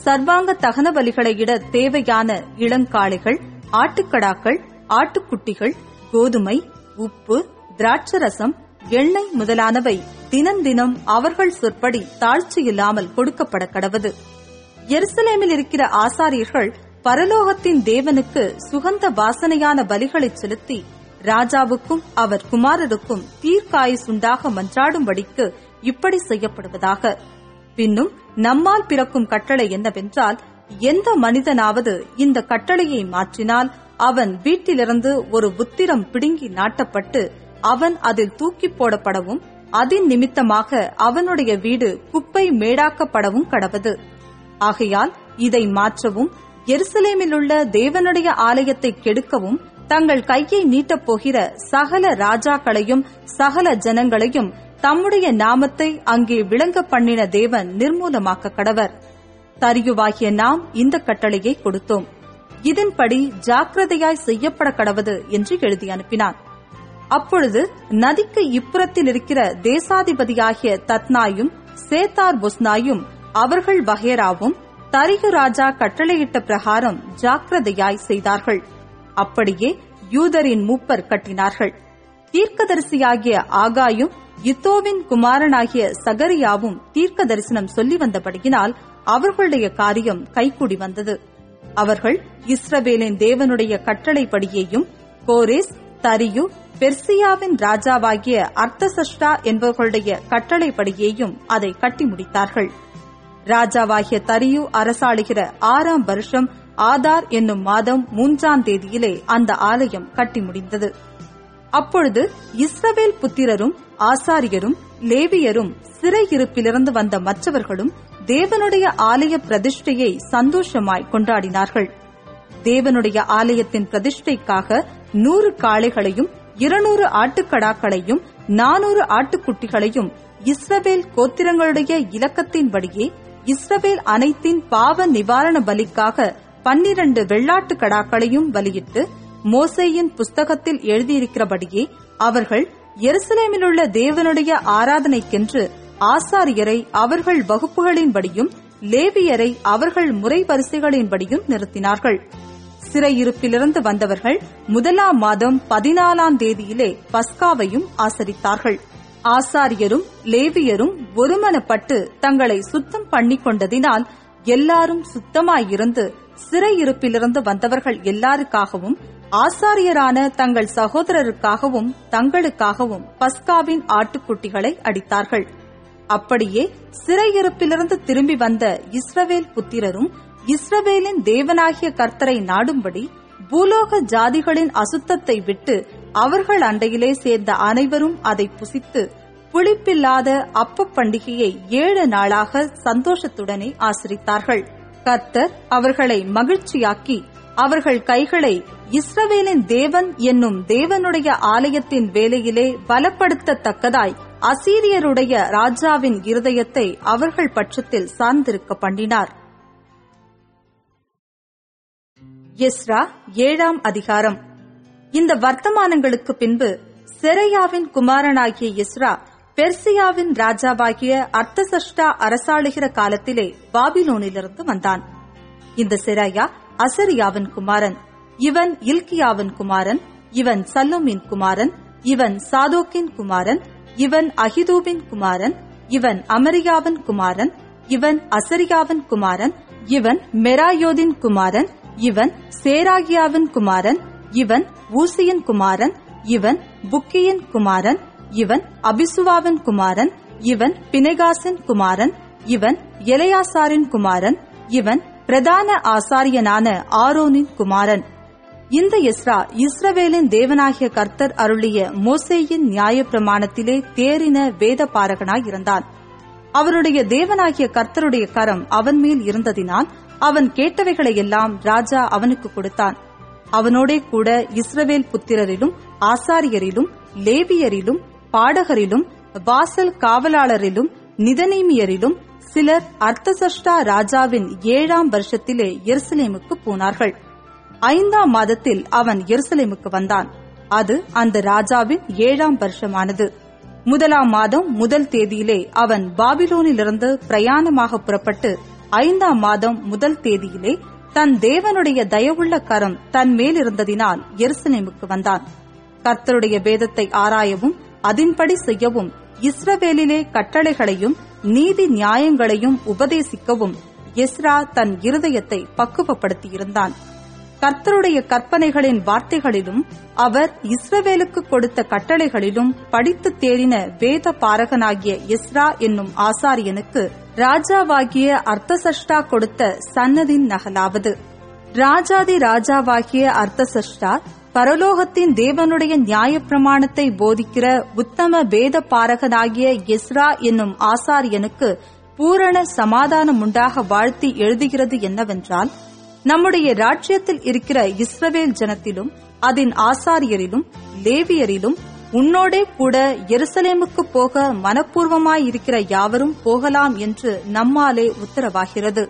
சர்வாங்க தகன பலிகளை இட தேவையான இளங்காளைகள் ஆட்டுக்கடாக்கள் ஆட்டுக்குட்டிகள் கோதுமை உப்பு திராட்சரசம் எண்ணெய் முதலானவை தினம் தினம் அவர்கள் சொற்படி தாழ்ச்சி இல்லாமல் கொடுக்கப்பட கடவது எருசலேமில் இருக்கிற ஆசாரியர்கள் பரலோகத்தின் தேவனுக்கு சுகந்த வாசனையான பலிகளை செலுத்தி ராஜாவுக்கும் அவர் குமாரருக்கும் தீர்க்காயுசுண்டாக மன்றாடும்படிக்கு இப்படி செய்யப்படுவதாக பின்னும் நம்மால் பிறக்கும் கட்டளை என்னவென்றால் எந்த மனிதனாவது இந்த கட்டளையை மாற்றினால் அவன் வீட்டிலிருந்து ஒரு உத்திரம் பிடுங்கி நாட்டப்பட்டு அவன் அதில் தூக்கி போடப்படவும் அதன் நிமித்தமாக அவனுடைய வீடு குப்பை மேடாக்கப்படவும் கடவது ஆகையால் இதை மாற்றவும் எருசலேமில் உள்ள தேவனுடைய ஆலயத்தை கெடுக்கவும் தங்கள் கையை நீட்டப் போகிற சகல ராஜாக்களையும் சகல ஜனங்களையும் தம்முடைய நாமத்தை அங்கே விளங்க பண்ணின தேவன் நிர்மூலமாக்க கடவர் தரியுவாகிய நாம் இந்த கட்டளையை கொடுத்தோம் இதன்படி ஜாக்கிரதையாய் செய்யப்பட கடவது என்று எழுதி அனுப்பினான் அப்பொழுது நதிக்கு இப்புறத்தில் இருக்கிற தேசாதிபதியாகிய தத்னாயும் சேத்தார் புஸ்னாயும் அவர்கள் வகேராவும் தரிகு ராஜா கட்டளையிட்ட பிரகாரம் ஜாக்கிரதையாய் செய்தார்கள் அப்படியே யூதரின் மூப்பர் கட்டினார்கள் தீர்க்கதரிசியாகிய ஆகாயும் யுத்தோவின் குமாரனாகிய சகரியாவும் தீர்க்க தரிசனம் சொல்லி வந்தபடியினால் அவர்களுடைய காரியம் கைகூடி வந்தது அவர்கள் இஸ்ரவேலின் தேவனுடைய கட்டளைப்படியேயும் கோரேஸ் தரியு பெர்சியாவின் ராஜாவாகிய அர்த்தசஷ்டா என்பவர்களுடைய கட்டளைப்படியேயும் அதை கட்டி முடித்தார்கள் ராஜாவாகிய தரியு அரசாளுகிற ஆறாம் வருஷம் ஆதார் என்னும் மாதம் மூன்றாம் தேதியிலே அந்த ஆலயம் கட்டி முடிந்தது அப்பொழுது இஸ்ரவேல் புத்திரரும் ஆசாரியரும் லேவியரும் சிறையிருப்பிலிருந்து வந்த மற்றவர்களும் தேவனுடைய ஆலய பிரதிஷ்டையை சந்தோஷமாய் கொண்டாடினார்கள் தேவனுடைய ஆலயத்தின் பிரதிஷ்டைக்காக நூறு காளைகளையும் இருநூறு ஆட்டுக்கடாக்களையும் நானூறு ஆட்டுக்குட்டிகளையும் இஸ்ரவேல் கோத்திரங்களுடைய இலக்கத்தின்படியே இஸ்ரவேல் அனைத்தின் பாவ நிவாரண பலிக்காக பன்னிரண்டு வெள்ளாட்டு கடாக்களையும் பலியிட்டு மோசேயின் புஸ்தகத்தில் எழுதியிருக்கிறபடியே அவர்கள் எருசலேமிலுள்ள தேவனுடைய ஆராதனைக்கென்று ஆசாரியரை அவர்கள் வகுப்புகளின்படியும் லேவியரை அவர்கள் முறை வரிசைகளின்படியும் நிறுத்தினார்கள் சிறையிருப்பிலிருந்து வந்தவர்கள் முதலாம் மாதம் பதினாலாம் தேதியிலே பஸ்காவையும் ஆசரித்தார்கள் ஆசாரியரும் லேவியரும் ஒருமனப்பட்டு தங்களை சுத்தம் பண்ணிக் கொண்டதினால் எல்லாரும் சுத்தமாயிருந்து சிறையிருப்பிலிருந்து வந்தவர்கள் எல்லாருக்காகவும் ஆசாரியரான தங்கள் சகோதரருக்காகவும் தங்களுக்காகவும் பஸ்காவின் ஆட்டுக்குட்டிகளை அடித்தார்கள் அப்படியே சிறையிருப்பிலிருந்து திரும்பி வந்த இஸ்ரவேல் புத்திரரும் இஸ்ரவேலின் தேவனாகிய கர்த்தரை நாடும்படி பூலோக ஜாதிகளின் அசுத்தத்தை விட்டு அவர்கள் அண்டையிலே சேர்ந்த அனைவரும் அதை புசித்து புளிப்பில்லாத அப்ப பண்டிகையை ஏழு நாளாக சந்தோஷத்துடனே ஆசிரித்தார்கள் கர்த்தர் அவர்களை மகிழ்ச்சியாக்கி அவர்கள் கைகளை இஸ்ரவேலின் தேவன் என்னும் தேவனுடைய ஆலயத்தின் வேலையிலே பலப்படுத்தத்தக்கதாய் அசீரியருடைய ராஜாவின் இருதயத்தை அவர்கள் பட்சத்தில் சார்ந்திருக்க பண்ணினார் எஸ்ரா ஏழாம் அதிகாரம் இந்த வர்த்தமானங்களுக்கு பின்பு செரையாவின் குமாரனாகிய எஸ்ரா பெர்சியாவின் ராஜாவாகிய அர்த்தசஷ்டா அரசாளுகிற காலத்திலே பாபிலோனிலிருந்து வந்தான் இந்த செராயா அசரியாவின் குமாரன் இவன் இல்கியாவின் குமாரன் இவன் சல்லோமின் குமாரன் இவன் சாதோக்கின் குமாரன் இவன் அகிதூபின் குமாரன் இவன் அமரியாவின் குமாரன் இவன் அசரியாவின் குமாரன் இவன் மெராயோதின் குமாரன் இவன் சேராகியாவின் குமாரன் இவன் ஊசியின் குமாரன் இவன் புக்கியின் குமாரன் இவன் அபிசுவாவின் குமாரன் இவன் பினெகாசின் குமாரன் இவன் எலையாசாரின் குமாரன் இவன் பிரதான ஆசாரியனான ஆரோனின் குமாரன் இந்த இஸ்ரா இஸ்ரவேலின் தேவனாகிய கர்த்தர் அருளிய மோசேயின் நியாய பிரமாணத்திலே தேறின வேத பாரகனாய் இருந்தான் அவருடைய தேவனாகிய கர்த்தருடைய கரம் அவன் மேல் இருந்ததினால் அவன் கேட்டவைகளையெல்லாம் ராஜா அவனுக்கு கொடுத்தான் அவனோடே கூட இஸ்ரவேல் புத்திரரிலும் ஆசாரியரிலும் லேபியரிலும் பாடகரிலும் வாசல் காவலாளரிலும் நிதனீமியரிலும் சிலர் அர்த்தசஷ்டா ராஜாவின் ஏழாம் வருஷத்திலே எருசலேமுக்கு போனார்கள் ஐந்தாம் மாதத்தில் அவன் எருசலேமுக்கு வந்தான் அது அந்த ராஜாவின் ஏழாம் வருஷமானது முதலாம் மாதம் முதல் தேதியிலே அவன் பாபிலோனிலிருந்து பிரயாணமாக புறப்பட்டு ஐந்தாம் மாதம் முதல் தேதியிலே தன் தேவனுடைய தயவுள்ள கரம் தன் மேல் இருந்ததினால் எருசலேமுக்கு வந்தான் கர்த்தருடைய வேதத்தை ஆராயவும் அதின்படி செய்யவும் இஸ்ரவேலிலே கட்டளைகளையும் நீதி நியாயங்களையும் உபதேசிக்கவும் எஸ்ரா தன் இருதயத்தை பக்குவப்படுத்தியிருந்தான் கர்த்தருடைய கற்பனைகளின் வார்த்தைகளிலும் அவர் இஸ்ரவேலுக்கு கொடுத்த கட்டளைகளிலும் படித்து தேறின வேத பாரகனாகிய எஸ்ரா என்னும் ஆசாரியனுக்கு ராஜாவாகிய அர்த்தசஷ்டா கொடுத்த சன்னதின் நகலாவது ராஜாதி ராஜாவாகிய அர்த்தசஷ்டா பரலோகத்தின் தேவனுடைய நியாயப்பிரமாணத்தை போதிக்கிற உத்தம வேத பாரகனாகிய எஸ்ரா என்னும் ஆசாரியனுக்கு பூரண சமாதானம் உண்டாக வாழ்த்தி எழுதுகிறது என்னவென்றால் நம்முடைய ராஜ்யத்தில் இருக்கிற இஸ்ரவேல் ஜனத்திலும் அதன் ஆசாரியரிலும் லேவியரிலும் உன்னோடே கூட எருசலேமுக்கு போக மனப்பூர்வமாயிருக்கிற யாவரும் போகலாம் என்று நம்மாலே உத்தரவாகிறது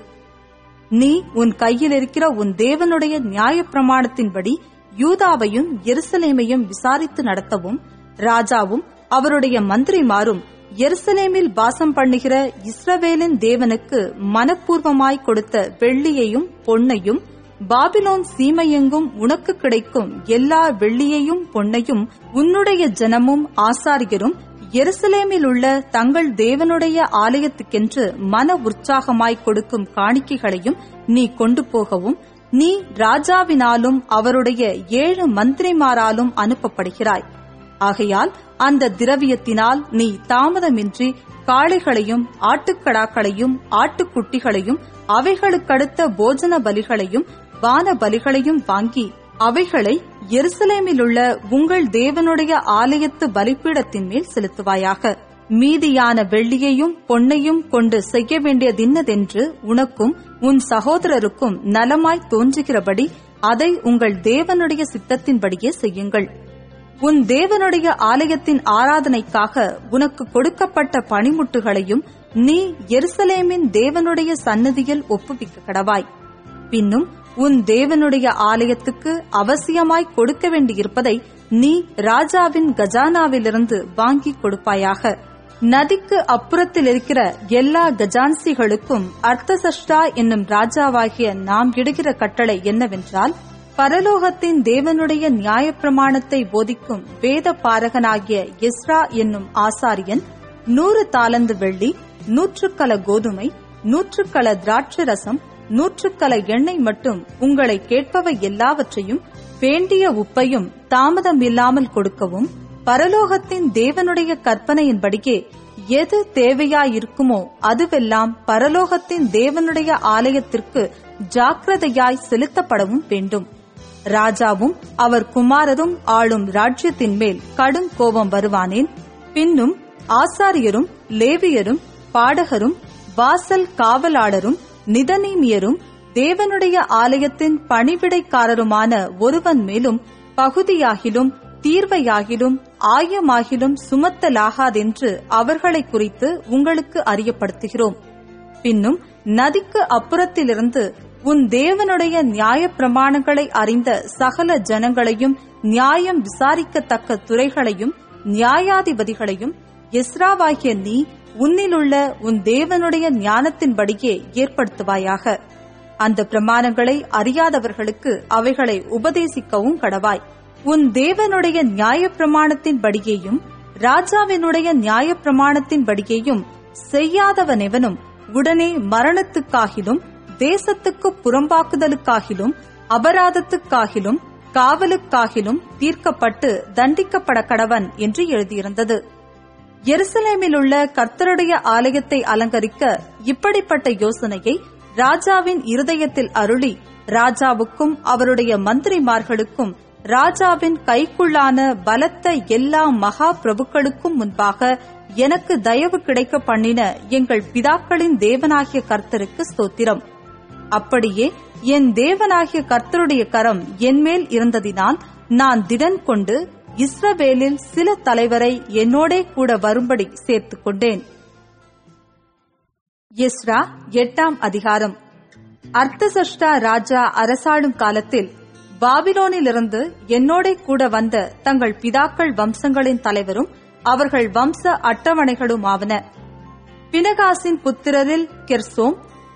நீ உன் கையில் இருக்கிற உன் தேவனுடைய நியாயப்பிரமாணத்தின்படி யூதாவையும் எருசலேமையும் விசாரித்து நடத்தவும் ராஜாவும் அவருடைய மந்திரிமாரும் எருசலேமில் வாசம் பண்ணுகிற இஸ்ரவேலின் தேவனுக்கு மனப்பூர்வமாய் கொடுத்த வெள்ளியையும் பொன்னையும் பாபிலோன் சீமையெங்கும் உனக்கு கிடைக்கும் எல்லா வெள்ளியையும் பொன்னையும் உன்னுடைய ஜனமும் ஆசாரியரும் எருசலேமில் உள்ள தங்கள் தேவனுடைய ஆலயத்துக்கென்று மன உற்சாகமாய் கொடுக்கும் காணிக்கைகளையும் நீ கொண்டு போகவும் நீ ராஜாவினாலும் அவருடைய ஏழு மந்திரிமாராலும் அனுப்பப்படுகிறாய் ஆகையால் அந்த திரவியத்தினால் நீ தாமதமின்றி காளைகளையும் ஆட்டுக்கடாக்களையும் ஆட்டுக்குட்டிகளையும் அவைகளுக்கடுத்த போஜன பலிகளையும் வான பலிகளையும் வாங்கி அவைகளை எருசலேமிலுள்ள உங்கள் தேவனுடைய ஆலயத்து பலிப்பீடத்தின் மேல் செலுத்துவாயாக மீதியான வெள்ளியையும் பொன்னையும் கொண்டு செய்ய வேண்டியதின்னதென்று உனக்கும் உன் சகோதரருக்கும் நலமாய் தோன்றுகிறபடி அதை உங்கள் தேவனுடைய சித்தத்தின்படியே செய்யுங்கள் உன் தேவனுடைய ஆலயத்தின் ஆராதனைக்காக உனக்கு கொடுக்கப்பட்ட பணிமுட்டுகளையும் நீ எருசலேமின் தேவனுடைய சன்னதியில் ஒப்புவிக்க கடவாய் பின்னும் உன் தேவனுடைய ஆலயத்துக்கு அவசியமாய் கொடுக்க வேண்டியிருப்பதை நீ ராஜாவின் கஜானாவிலிருந்து வாங்கி கொடுப்பாயாக நதிக்கு அப்புறத்தில் இருக்கிற எல்லா கஜான்சிகளுக்கும் அர்த்தசஷ்டா என்னும் ராஜாவாகிய நாம் இடுகிற கட்டளை என்னவென்றால் பரலோகத்தின் தேவனுடைய நியாயப்பிரமாணத்தை போதிக்கும் வேத பாரகனாகிய எஸ்ரா என்னும் ஆசாரியன் நூறு தாளந்து வெள்ளி நூற்றுக்கல கோதுமை நூற்றுக்கல திராட்சை ரசம் நூற்றுக்கல எண்ணெய் மட்டும் உங்களை கேட்பவை எல்லாவற்றையும் வேண்டிய உப்பையும் தாமதம் இல்லாமல் கொடுக்கவும் பரலோகத்தின் தேவனுடைய கற்பனையின்படியே எது தேவையாயிருக்குமோ அதுவெல்லாம் பரலோகத்தின் தேவனுடைய ஆலயத்திற்கு ஜாக்கிரதையாய் செலுத்தப்படவும் வேண்டும் ராஜாவும் அவர் குமாரரும் ஆளும் ராஜ்யத்தின் மேல் கடும் கோபம் வருவானேன் பின்னும் ஆசாரியரும் லேவியரும் பாடகரும் வாசல் காவலாளரும் நிதனீமியரும் தேவனுடைய ஆலயத்தின் பணிவிடைக்காரருமான ஒருவன் மேலும் பகுதியாகிலும் தீர்வையாகிலும் ஆயமாகிலும் சுமத்தலாகாதென்று அவர்களை குறித்து உங்களுக்கு அறியப்படுத்துகிறோம் பின்னும் நதிக்கு அப்புறத்திலிருந்து உன் தேவனுடைய நியாய பிரமாணங்களை அறிந்த சகல ஜனங்களையும் நியாயம் விசாரிக்கத்தக்க துறைகளையும் நியாயாதிபதிகளையும் எஸ்ராவாகிய நீ உன்னிலுள்ள உன் தேவனுடைய ஞானத்தின்படியே ஏற்படுத்துவாயாக அந்த பிரமாணங்களை அறியாதவர்களுக்கு அவைகளை உபதேசிக்கவும் கடவாய் உன் தேவனுடைய நியாய பிரமாணத்தின்படியேயும் ராஜாவினுடைய நியாய பிரமாணத்தின்படியேயும் செய்யாதவனெவனும் உடனே மரணத்துக்காகிலும் தேசத்துக்கு புறம்பாக்குதலுக்காகிலும் அபராதத்துக்காகிலும் காவலுக்காகிலும் தீர்க்கப்பட்டு தண்டிக்கப்பட கடவன் என்று எழுதியிருந்தது எருசலேமில் உள்ள கர்த்தருடைய ஆலயத்தை அலங்கரிக்க இப்படிப்பட்ட யோசனையை ராஜாவின் இருதயத்தில் அருளி ராஜாவுக்கும் அவருடைய மந்திரிமார்களுக்கும் ராஜாவின் கைக்குள்ளான பலத்த எல்லா மகா பிரபுக்களுக்கும் முன்பாக எனக்கு தயவு கிடைக்க பண்ணின எங்கள் பிதாக்களின் தேவனாகிய கர்த்தருக்கு ஸ்தோத்திரம் அப்படியே என் தேவனாகிய கர்த்தருடைய கரம் என்மேல் இருந்ததினால் நான் திடன் கொண்டு இஸ்ரவேலில் சில தலைவரை என்னோடே கூட வரும்படி சேர்த்துக் கொண்டேன் எஸ்ரா எட்டாம் அதிகாரம் அர்த்தசஷ்டா ராஜா அரசாளும் காலத்தில் பாபிலோனிலிருந்து என்னோடே கூட வந்த தங்கள் பிதாக்கள் வம்சங்களின் தலைவரும் அவர்கள் வம்ச அட்டவணைகளும் ஆவன பினகாசின் புத்திரரில் கெர்சோம்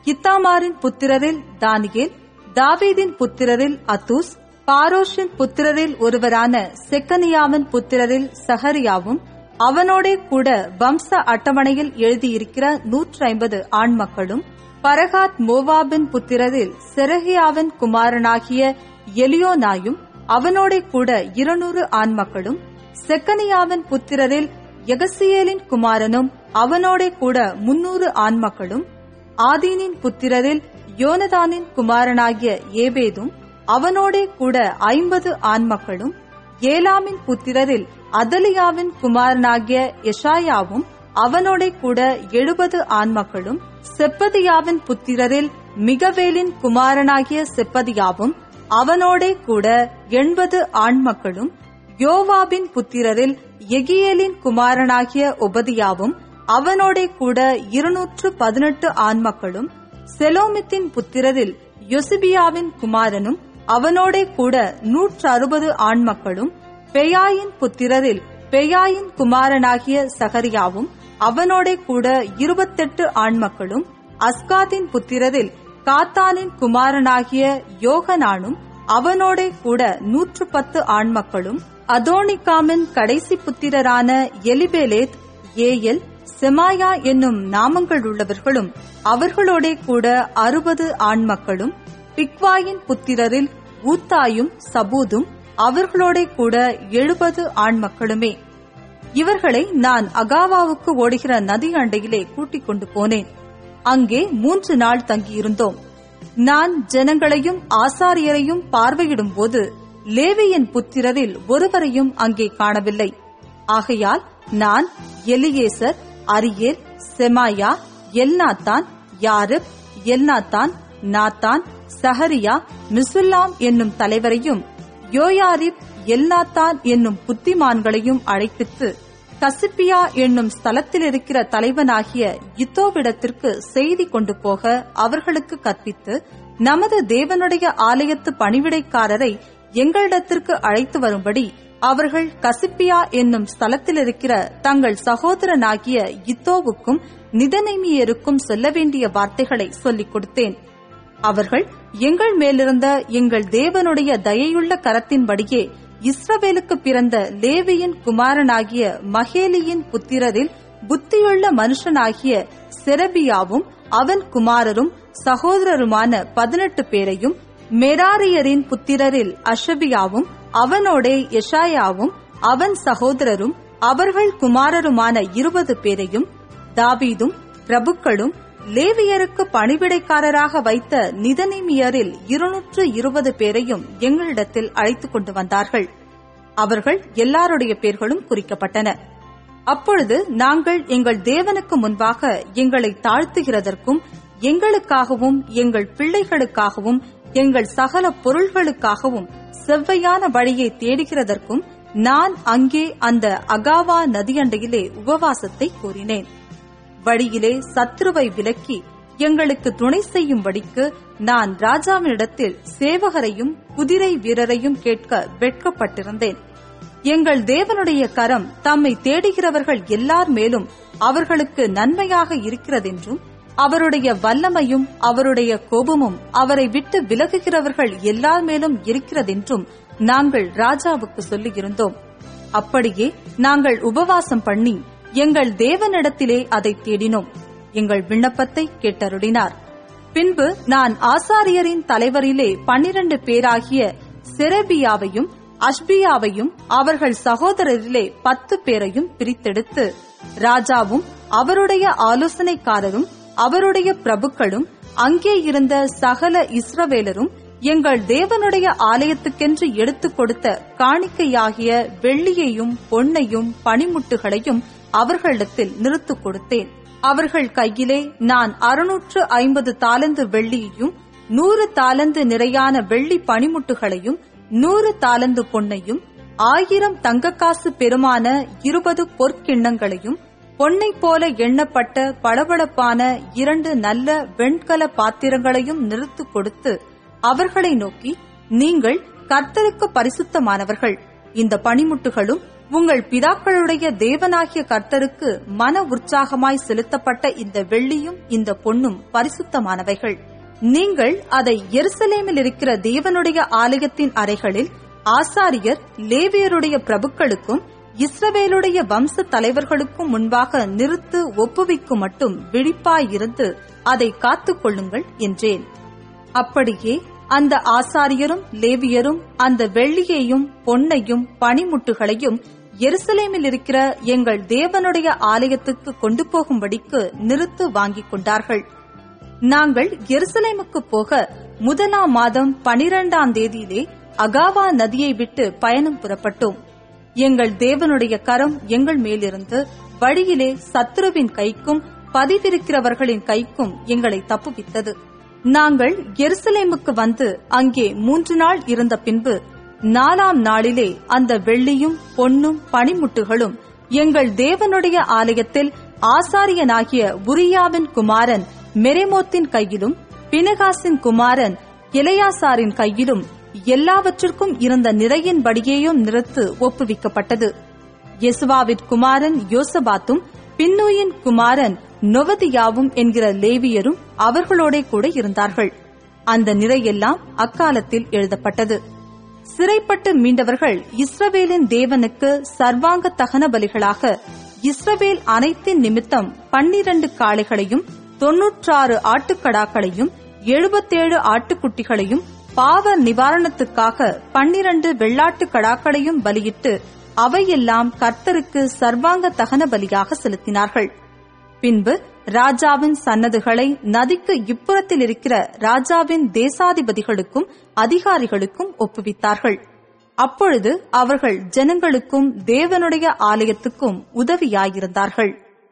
இத்தாமாரின் புத்திரரில் தானியேல் தாவீதின் புத்திரரில் அத்தூஸ் பாரோஷின் புத்திரரில் ஒருவரான செக்கனியாவின் புத்திரரில் சஹரியாவும் அவனோடே கூட வம்ச அட்டவணையில் எழுதியிருக்கிற நூற்றி ஐம்பது ஆண் மக்களும் பரகாத் மோவாபின் புத்திரரில் செரகியாவின் குமாரனாகிய எலியோனாயும் அவனோடே கூட இருநூறு ஆண் மக்களும் செக்கனியாவின் புத்திரரில் எகசியேலின் குமாரனும் அவனோடே கூட முன்னூறு ஆண் மக்களும் ஆதீனின் புத்திரரில் யோனதானின் குமாரனாகிய ஏபேதும் அவனோடே கூட ஐம்பது ஆண் மக்களும் ஏலாமின் புத்திரரில் அதலியாவின் குமாரனாகிய எஷாயாவும் அவனோடே கூட எழுபது ஆண் மக்களும் செப்பதியாவின் புத்திரரில் மிகவேலின் குமாரனாகிய செப்பதியாவும் அவனோடே கூட எண்பது ஆண் மக்களும் யோவாபின் புத்திரரில் எகியேலின் குமாரனாகிய உபதியாவும் அவனோடே கூட இருநூற்று பதினெட்டு ஆண் மக்களும் செலோமித்தின் புத்திரரில் யொசிபியாவின் குமாரனும் அவனோடே கூட நூற்று அறுபது ஆண் மக்களும் பெயாயின் புத்திரரில் பெயாயின் குமாரனாகிய சகரியாவும் அவனோடே கூட இருபத்தெட்டு ஆண் மக்களும் அஸ்காதின் புத்திரரில் காத்தானின் குமாரனாகிய யோகனானும் அவனோடே கூட நூற்று பத்து ஆண் மக்களும் அதோனிகாமின் கடைசி புத்திரரான எலிபேலேத் ஏயல் செமாயா என்னும் நாமங்கள் உள்ளவர்களும் அவர்களோடே கூட அறுபது ஆண் மக்களும் பிக்வாயின் புத்திரரில் ஊத்தாயும் சபூதும் அவர்களோடே கூட எழுபது ஆண் மக்களுமே இவர்களை நான் அகாவாவுக்கு ஓடுகிற நதி அண்டையிலே கூட்டிக் கொண்டு போனேன் அங்கே மூன்று நாள் தங்கியிருந்தோம் நான் ஜனங்களையும் ஆசாரியரையும் பார்வையிடும் போது லேவியின் புத்திரரில் ஒருவரையும் அங்கே காணவில்லை ஆகையால் நான் எலியேசர் அரியேல் செமாயா எல்நாத்தான் யாரிப் எல்நாத்தான் நாத்தான் சஹரியா மிசுல்லாம் என்னும் தலைவரையும் யோயாரிப் எல்நாத்தான் என்னும் புத்திமான்களையும் அழைப்பித்து கசிப்பியா என்னும் ஸ்தலத்தில் இருக்கிற தலைவனாகிய யுத்தோவிடத்திற்கு செய்தி கொண்டு போக அவர்களுக்கு கற்பித்து நமது தேவனுடைய ஆலயத்து பணிவிடைக்காரரை எங்களிடத்திற்கு அழைத்து வரும்படி அவர்கள் கசிப்பியா என்னும் ஸ்தலத்தில் இருக்கிற தங்கள் சகோதரனாகிய இத்தோவுக்கும் நிதநேமியருக்கும் சொல்ல வேண்டிய வார்த்தைகளை சொல்லிக் கொடுத்தேன் அவர்கள் எங்கள் மேலிருந்த எங்கள் தேவனுடைய தயையுள்ள கரத்தின்படியே இஸ்ரவேலுக்கு பிறந்த லேவியின் குமாரனாகிய மகேலியின் புத்திரரில் புத்தியுள்ள மனுஷனாகிய செரபியாவும் அவன் குமாரரும் சகோதரருமான பதினெட்டு பேரையும் மெராரியரின் புத்திரரில் அஷபியாவும் அவனோடே எஷாயாவும் அவன் சகோதரரும் அவர்கள் குமாரருமான இருபது பேரையும் தாவீதும் பிரபுக்களும் லேவியருக்கு பணிவிடைக்காரராக வைத்த நிதனிமியரில் இருநூற்று இருபது பேரையும் எங்களிடத்தில் அழைத்துக் கொண்டு வந்தார்கள் அவர்கள் எல்லாருடைய பேர்களும் குறிக்கப்பட்டன அப்பொழுது நாங்கள் எங்கள் தேவனுக்கு முன்பாக எங்களை தாழ்த்துகிறதற்கும் எங்களுக்காகவும் எங்கள் பிள்ளைகளுக்காகவும் எங்கள் சகல பொருள்களுக்காகவும் செவ்வையான வழியை தேடுகிறதற்கும் நான் அங்கே அந்த அகாவா நதியண்டையிலே உபவாசத்தை கூறினேன் வழியிலே சத்ருவை விலக்கி எங்களுக்கு துணை செய்யும்படிக்கு நான் ராஜாவினிடத்தில் சேவகரையும் குதிரை வீரரையும் கேட்க வெட்கப்பட்டிருந்தேன் எங்கள் தேவனுடைய கரம் தம்மை தேடுகிறவர்கள் எல்லார் மேலும் அவர்களுக்கு நன்மையாக இருக்கிறதென்றும் அவருடைய வல்லமையும் அவருடைய கோபமும் அவரை விட்டு விலகுகிறவர்கள் எல்லார் மேலும் இருக்கிறதென்றும் நாங்கள் ராஜாவுக்கு சொல்லியிருந்தோம் அப்படியே நாங்கள் உபவாசம் பண்ணி எங்கள் தேவனிடத்திலே அதை தேடினோம் எங்கள் விண்ணப்பத்தை கேட்டருளினார் பின்பு நான் ஆசாரியரின் தலைவரிலே பன்னிரண்டு பேராகிய செரபியாவையும் அஷ்பியாவையும் அவர்கள் சகோதரரிலே பத்து பேரையும் பிரித்தெடுத்து ராஜாவும் அவருடைய ஆலோசனைக்காரரும் அவருடைய பிரபுக்களும் அங்கே இருந்த சகல இஸ்ரவேலரும் எங்கள் தேவனுடைய ஆலயத்துக்கென்று எடுத்துக் கொடுத்த காணிக்கையாகிய வெள்ளியையும் பொன்னையும் பனிமுட்டுகளையும் அவர்களிடத்தில் நிறுத்துக் கொடுத்தேன் அவர்கள் கையிலே நான் அறுநூற்று ஐம்பது தாலந்து வெள்ளியையும் நூறு தாலந்து நிறையான வெள்ளி பனிமுட்டுகளையும் நூறு தாலந்து பொன்னையும் ஆயிரம் தங்கக்காசு பெருமான இருபது பொற்கிண்ணங்களையும் பொன்னை போல எண்ணப்பட்ட பளபளப்பான இரண்டு நல்ல வெண்கல பாத்திரங்களையும் நிறுத்துக் கொடுத்து அவர்களை நோக்கி நீங்கள் கர்த்தருக்கு பரிசுத்தமானவர்கள் இந்த பனிமுட்டுகளும் உங்கள் பிதாக்களுடைய தேவனாகிய கர்த்தருக்கு மன உற்சாகமாய் செலுத்தப்பட்ட இந்த வெள்ளியும் இந்த பொன்னும் பரிசுத்தமானவைகள் நீங்கள் அதை எருசலேமில் இருக்கிற தேவனுடைய ஆலயத்தின் அறைகளில் ஆசாரியர் லேவியருடைய பிரபுக்களுக்கும் இஸ்ரவேலுடைய வம்ச தலைவர்களுக்கும் முன்பாக நிறுத்து ஒப்புவிக்கும் மட்டும் விழிப்பாயிருந்து அதை காத்துக் கொள்ளுங்கள் என்றேன் அப்படியே அந்த ஆசாரியரும் லேவியரும் அந்த வெள்ளியையும் பொன்னையும் பனிமுட்டுகளையும் எருசலேமில் இருக்கிற எங்கள் தேவனுடைய ஆலயத்துக்கு கொண்டு போகும்படிக்கு நிறுத்து வாங்கிக் கொண்டார்கள் நாங்கள் எருசலேமுக்கு போக முதலாம் மாதம் பனிரெண்டாம் தேதியிலே அகாவா நதியை விட்டு பயணம் புறப்பட்டோம் எங்கள் தேவனுடைய கரம் எங்கள் மேலிருந்து வழியிலே சத்துருவின் கைக்கும் பதிவிருக்கிறவர்களின் கைக்கும் எங்களை தப்புவித்தது நாங்கள் எருசலேமுக்கு வந்து அங்கே மூன்று நாள் இருந்த பின்பு நாலாம் நாளிலே அந்த வெள்ளியும் பொன்னும் பனிமுட்டுகளும் எங்கள் தேவனுடைய ஆலயத்தில் ஆசாரியனாகிய உரியாவின் குமாரன் மெரேமோத்தின் கையிலும் பினகாசின் குமாரன் இளையாசாரின் கையிலும் எல்லாவற்றிற்கும் இருந்த நிறையின்படியேயும் நிறுத்து ஒப்புவிக்கப்பட்டது யெசுவாவின் குமாரன் யோசபாத்தும் பின்னூயின் குமாரன் நொவதியாவும் என்கிற லேவியரும் அவர்களோட கூட இருந்தார்கள் அந்த நிறையெல்லாம் அக்காலத்தில் எழுதப்பட்டது சிறைப்பட்டு மீண்டவர்கள் இஸ்ரவேலின் தேவனுக்கு சர்வாங்க தகன பலிகளாக இஸ்ரவேல் அனைத்தின் நிமித்தம் பன்னிரண்டு காளைகளையும் தொன்னூற்றாறு ஆட்டுக்கடாக்களையும் எழுபத்தேழு ஆட்டுக்குட்டிகளையும் பாவ நிவாரணத்துக்காக பன்னிரண்டு வெள்ளாட்டு கடாக்களையும் பலியிட்டு அவையெல்லாம் கர்த்தருக்கு சர்வாங்க தகன பலியாக செலுத்தினார்கள் பின்பு ராஜாவின் சன்னதுகளை நதிக்கு இப்புறத்தில் இருக்கிற ராஜாவின் தேசாதிபதிகளுக்கும் அதிகாரிகளுக்கும் ஒப்புவித்தார்கள் அப்பொழுது அவர்கள் ஜனங்களுக்கும் தேவனுடைய ஆலயத்துக்கும் உதவியாயிருந்தார்கள்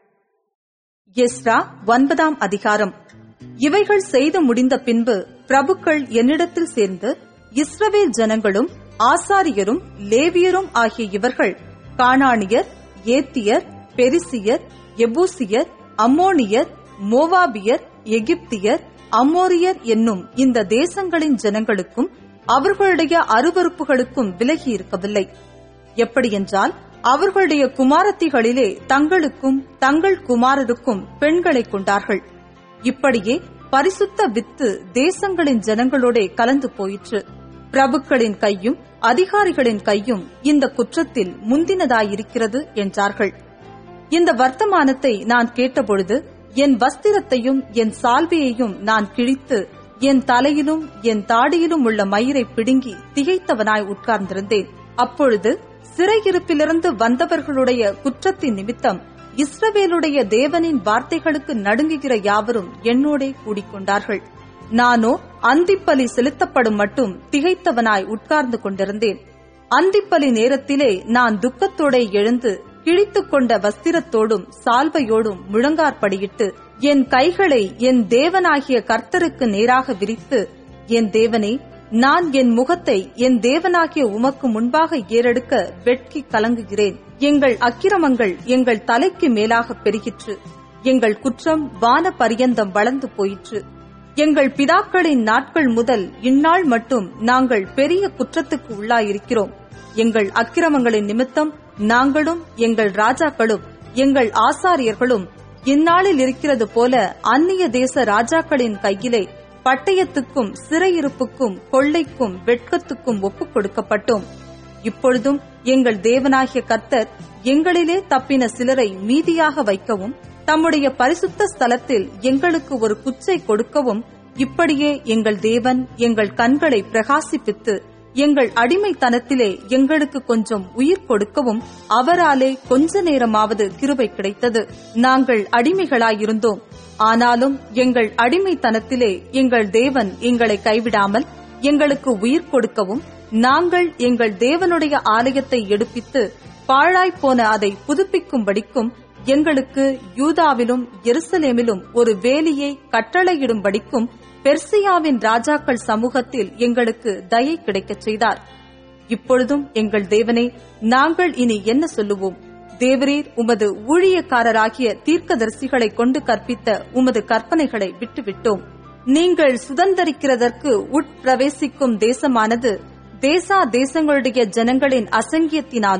எஸ்ரா ஒன்பதாம் அதிகாரம் இவைகள் செய்து முடிந்த பின்பு பிரபுக்கள் என்னிடத்தில் சேர்ந்து இஸ்ரவேல் ஜனங்களும் ஆசாரியரும் லேவியரும் ஆகிய இவர்கள் கானானியர் ஏத்தியர் பெரிசியர் எபூசியர் அம்மோனியர் மோவாபியர் எகிப்தியர் அம்மோரியர் என்னும் இந்த தேசங்களின் ஜனங்களுக்கும் அவர்களுடைய அருவறுப்புகளுக்கும் விலகி இருக்கவில்லை எப்படியென்றால் அவர்களுடைய குமாரத்திகளிலே தங்களுக்கும் தங்கள் குமாரருக்கும் பெண்களை கொண்டார்கள் இப்படியே பரிசுத்த வித்து தேசங்களின் ஜனங்களோட கலந்து போயிற்று பிரபுக்களின் கையும் அதிகாரிகளின் கையும் இந்த குற்றத்தில் முந்தினதாயிருக்கிறது என்றார்கள் இந்த வர்த்தமானத்தை நான் கேட்டபொழுது என் வஸ்திரத்தையும் என் சால்வையையும் நான் கிழித்து என் தலையிலும் என் தாடியிலும் உள்ள மயிரை பிடுங்கி திகைத்தவனாய் உட்கார்ந்திருந்தேன் அப்பொழுது சிறையிருப்பிலிருந்து வந்தவர்களுடைய குற்றத்தின் நிமித்தம் இஸ்ரவேலுடைய தேவனின் வார்த்தைகளுக்கு நடுங்குகிற யாவரும் என்னோடே கூடிக்கொண்டார்கள் நானோ அந்திப்பலி செலுத்தப்படும் மட்டும் திகைத்தவனாய் உட்கார்ந்து கொண்டிருந்தேன் அந்திப்பலி நேரத்திலே நான் துக்கத்தோட எழுந்து கிழித்துக் கொண்ட வஸ்திரத்தோடும் சால்வையோடும் முழங்கார்படியிட்டு என் கைகளை என் தேவனாகிய கர்த்தருக்கு நேராக விரித்து என் தேவனே நான் என் முகத்தை என் தேவனாகிய உமக்கு முன்பாக ஏறெடுக்க வெட்கி கலங்குகிறேன் எங்கள் அக்கிரமங்கள் எங்கள் தலைக்கு மேலாக பெருகிற்று எங்கள் குற்றம் வான பரியந்தம் வளர்ந்து போயிற்று எங்கள் பிதாக்களின் நாட்கள் முதல் இந்நாள் மட்டும் நாங்கள் பெரிய குற்றத்துக்கு உள்ளாயிருக்கிறோம் எங்கள் அக்கிரமங்களின் நிமித்தம் நாங்களும் எங்கள் ராஜாக்களும் எங்கள் ஆசாரியர்களும் இந்நாளில் இருக்கிறது போல அந்நிய தேச ராஜாக்களின் கையிலே பட்டயத்துக்கும் சிறையிருப்புக்கும் கொள்ளைக்கும் வெட்கத்துக்கும் ஒப்புக் கொடுக்கப்பட்டோம் இப்பொழுதும் எங்கள் தேவனாகிய கர்த்தர் எங்களிலே தப்பின சிலரை மீதியாக வைக்கவும் தம்முடைய பரிசுத்த ஸ்தலத்தில் எங்களுக்கு ஒரு குச்சை கொடுக்கவும் இப்படியே எங்கள் தேவன் எங்கள் கண்களை பிரகாசிப்பித்து எங்கள் அடிமைத்தனத்திலே எங்களுக்கு கொஞ்சம் உயிர் கொடுக்கவும் அவராலே கொஞ்ச நேரமாவது கிருபை கிடைத்தது நாங்கள் அடிமைகளாயிருந்தோம் ஆனாலும் எங்கள் அடிமைத்தனத்திலே எங்கள் தேவன் எங்களை கைவிடாமல் எங்களுக்கு உயிர் கொடுக்கவும் நாங்கள் எங்கள் தேவனுடைய ஆலயத்தை எடுப்பித்து பாழாய்ப்போன அதை புதுப்பிக்கும்படிக்கும் எங்களுக்கு யூதாவிலும் எருசலேமிலும் ஒரு வேலியை கட்டளையிடும்படிக்கும் பெர்சியாவின் ராஜாக்கள் சமூகத்தில் எங்களுக்கு தயை கிடைக்கச் செய்தார் இப்பொழுதும் எங்கள் தேவனே நாங்கள் இனி என்ன சொல்லுவோம் தேவரீர் உமது ஊழியக்காரராகிய தீர்க்கதரிசிகளை கொண்டு கற்பித்த உமது கற்பனைகளை விட்டுவிட்டோம் நீங்கள் சுதந்திரிக்கிறதற்கு உட்பிரவேசிக்கும் தேசமானது தேசா தேசங்களுடைய ஜனங்களின் அசங்கியத்தினாலும்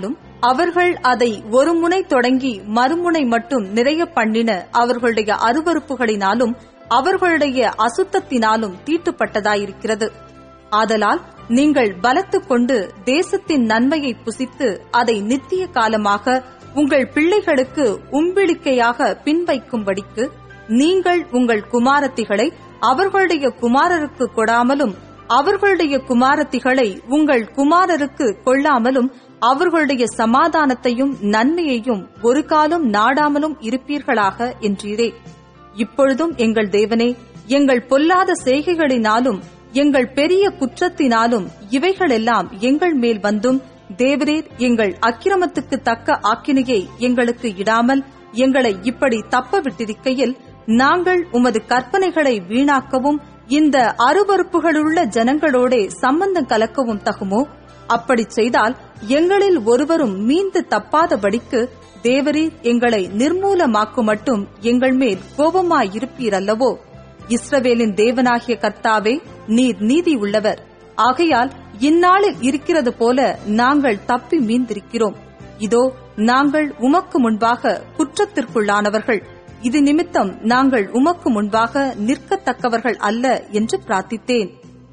அவர்கள் அதை ஒரு முனை தொடங்கி மறுமுனை மட்டும் நிறைய பண்ணின அவர்களுடைய அருவறுப்புகளினாலும் அவர்களுடைய அசுத்தத்தினாலும் தீட்டுப்பட்டதாயிருக்கிறது ஆதலால் நீங்கள் பலத்துக் கொண்டு தேசத்தின் நன்மையை புசித்து அதை நித்திய காலமாக உங்கள் பிள்ளைகளுக்கு உம்பிளிக்கையாக பின்வைக்கும்படிக்கு நீங்கள் உங்கள் குமாரத்திகளை அவர்களுடைய குமாரருக்கு கொடாமலும் அவர்களுடைய குமாரத்திகளை உங்கள் குமாரருக்கு கொள்ளாமலும் அவர்களுடைய சமாதானத்தையும் நன்மையையும் ஒரு காலம் நாடாமலும் இருப்பீர்களாக என்றீரே இப்பொழுதும் எங்கள் தேவனே எங்கள் பொல்லாத செய்கைகளினாலும் எங்கள் பெரிய குற்றத்தினாலும் இவைகளெல்லாம் எங்கள் மேல் வந்தும் தேவரீர் எங்கள் அக்கிரமத்துக்கு தக்க ஆக்கினையை எங்களுக்கு இடாமல் எங்களை இப்படி தப்ப விட்டிருக்கையில் நாங்கள் உமது கற்பனைகளை வீணாக்கவும் இந்த அருவறுப்புகளுள்ள ஜனங்களோடே சம்பந்தம் கலக்கவும் தகுமோ அப்படி செய்தால் எங்களில் ஒருவரும் மீண்டு தப்பாதபடிக்கு தேவரீர் எங்களை நிர்மூலமாக்கும் மட்டும் எங்கள் மேல் கோபமாயிருப்பீர் அல்லவோ இஸ்ரவேலின் தேவனாகிய கர்த்தாவே நீர் நீதி உள்ளவர் ஆகையால் இந்நாளில் இருக்கிறது போல நாங்கள் தப்பி மீந்திருக்கிறோம் இதோ நாங்கள் உமக்கு முன்பாக குற்றத்திற்குள்ளானவர்கள் இது நிமித்தம் நாங்கள் உமக்கு முன்பாக நிற்கத்தக்கவர்கள் அல்ல என்று பிரார்த்தித்தேன்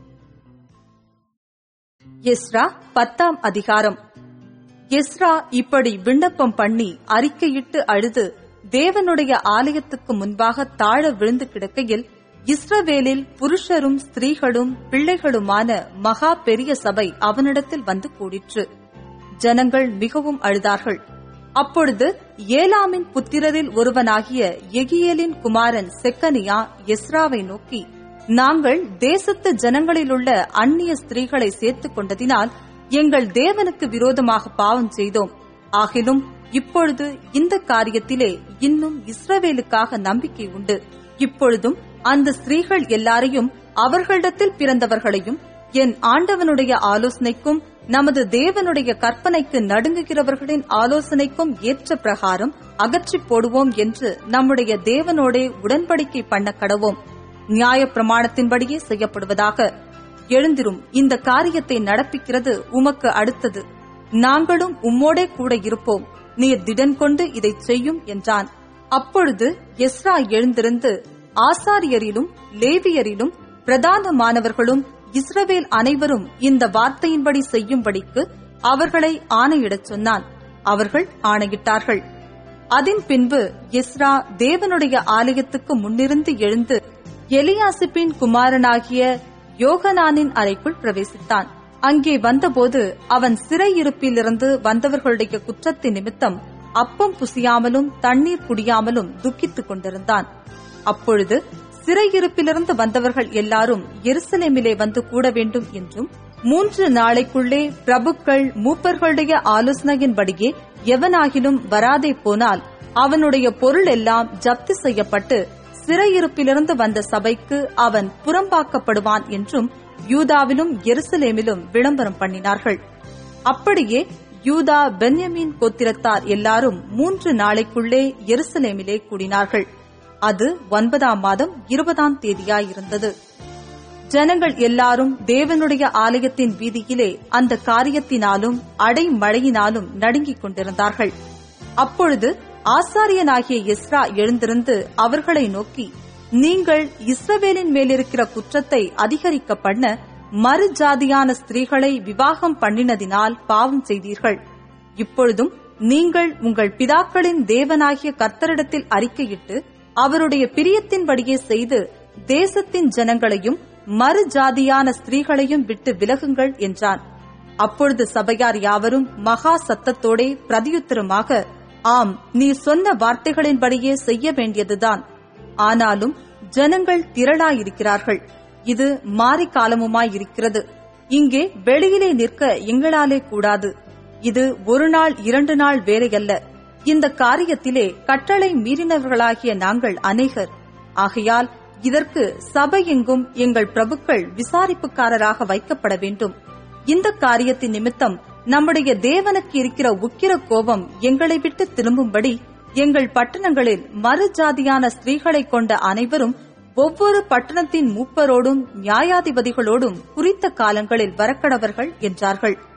எஸ்ரா பத்தாம் அதிகாரம் எஸ்ரா இப்படி விண்ணப்பம் பண்ணி அறிக்கையிட்டு அழுது தேவனுடைய ஆலயத்துக்கு முன்பாக தாழ விழுந்து கிடக்கையில் இஸ்ரவேலில் புருஷரும் ஸ்திரீகளும் பிள்ளைகளுமான மகா பெரிய சபை அவனிடத்தில் வந்து கூடிற்று ஜனங்கள் மிகவும் அழுதார்கள் அப்பொழுது ஏலாமின் புத்திரரில் ஒருவனாகிய எகியேலின் குமாரன் செக்கனியா எஸ்ராவை நோக்கி நாங்கள் தேசத்து ஜனங்களிலுள்ள அந்நிய ஸ்திரீகளை சேர்த்துக் கொண்டதினால் எங்கள் தேவனுக்கு விரோதமாக பாவம் செய்தோம் ஆகிலும் இப்பொழுது இந்த காரியத்திலே இன்னும் இஸ்ரவேலுக்காக நம்பிக்கை உண்டு இப்பொழுதும் அந்த ஸ்திரீகள் எல்லாரையும் அவர்களிடத்தில் பிறந்தவர்களையும் என் ஆண்டவனுடைய ஆலோசனைக்கும் நமது தேவனுடைய கற்பனைக்கு நடுங்குகிறவர்களின் ஆலோசனைக்கும் ஏற்ற பிரகாரம் அகற்றிப் போடுவோம் என்று நம்முடைய தேவனோடே உடன்படிக்கை பண்ண கடவோம் நியாய பிரமாணத்தின்படியே செய்யப்படுவதாக எழுந்திரும் இந்த காரியத்தை நடப்பிக்கிறது உமக்கு அடுத்தது நாங்களும் உம்மோடே கூட இருப்போம் நீர் திடன் கொண்டு இதை செய்யும் என்றான் அப்பொழுது எஸ்ரா எழுந்திருந்து ஆசாரியரிலும் லேவியரிலும் பிரதானமானவர்களும் இஸ்ரவேல் அனைவரும் இந்த வார்த்தையின்படி செய்யும்படிக்கு அவர்களை ஆணையிடச் சொன்னான் அவர்கள் ஆணையிட்டார்கள் அதன் பின்பு எஸ்ரா தேவனுடைய ஆலயத்துக்கு முன்னிருந்து எழுந்து எலியாசிப்பின் குமாரனாகிய யோகனானின் அறைக்குள் பிரவேசித்தான் அங்கே வந்தபோது அவன் சிறையிருப்பிலிருந்து வந்தவர்களுடைய குற்றத்தின் நிமித்தம் அப்பம் புசியாமலும் தண்ணீர் குடியாமலும் துக்கித்துக் கொண்டிருந்தான் அப்பொழுது சிறையிருப்பிலிருந்து வந்தவர்கள் எல்லாரும் எருசலேமிலே வந்து கூட வேண்டும் என்றும் மூன்று நாளைக்குள்ளே பிரபுக்கள் மூப்பர்களுடைய ஆலோசனையின்படியே எவனாகிலும் வராதே போனால் அவனுடைய பொருள் எல்லாம் ஜப்தி செய்யப்பட்டு சிறையிருப்பிலிருந்து வந்த சபைக்கு அவன் புறம்பாக்கப்படுவான் என்றும் யூதாவிலும் எருசலேமிலும் விளம்பரம் பண்ணினார்கள் அப்படியே யூதா பென்யமீன் கோத்திரத்தார் எல்லாரும் மூன்று நாளைக்குள்ளே எருசலேமிலே கூடினார்கள் அது ஒன்பதாம் மாதம் இருபதாம் தேதியாயிருந்தது ஜனங்கள் எல்லாரும் தேவனுடைய ஆலயத்தின் வீதியிலே அந்த காரியத்தினாலும் அடைமழையினாலும் நடுங்கிக் கொண்டிருந்தார்கள் அப்பொழுது ஆசாரியனாகிய எஸ்ரா எழுந்திருந்து அவர்களை நோக்கி நீங்கள் இஸ்ரவேலின் மேலிருக்கிற குற்றத்தை அதிகரிக்க பண்ண மறு ஜாதியான ஸ்திரீகளை விவாகம் பண்ணினதினால் பாவம் செய்தீர்கள் இப்பொழுதும் நீங்கள் உங்கள் பிதாக்களின் தேவனாகிய கர்த்தரிடத்தில் அறிக்கையிட்டு அவருடைய பிரியத்தின்படியே செய்து தேசத்தின் ஜனங்களையும் மறு ஜாதியான ஸ்திரீகளையும் விட்டு விலகுங்கள் என்றான் அப்பொழுது சபையார் யாவரும் மகா சத்தத்தோடே பிரதியுத்தரமாக ஆம் நீ சொன்ன வார்த்தைகளின்படியே செய்ய வேண்டியதுதான் ஆனாலும் ஜனங்கள் திரளாயிருக்கிறார்கள் இது மாறி காலமுமாயிருக்கிறது இங்கே வெளியிலே நிற்க எங்களாலே கூடாது இது ஒரு நாள் இரண்டு நாள் வேலையல்ல இந்த காரியத்திலே கட்டளை மீறினவர்களாகிய நாங்கள் அநேகர் ஆகையால் இதற்கு சபையெங்கும் எங்கள் பிரபுக்கள் விசாரிப்புக்காரராக வைக்கப்பட வேண்டும் இந்த காரியத்தின் நிமித்தம் நம்முடைய தேவனுக்கு இருக்கிற உக்கிர கோபம் எங்களை விட்டு திரும்பும்படி எங்கள் பட்டணங்களில் மறு ஜாதியான ஸ்திரீகளை கொண்ட அனைவரும் ஒவ்வொரு பட்டணத்தின் மூப்பரோடும் நியாயாதிபதிகளோடும் குறித்த காலங்களில் வரக்கடவர்கள் என்றார்கள்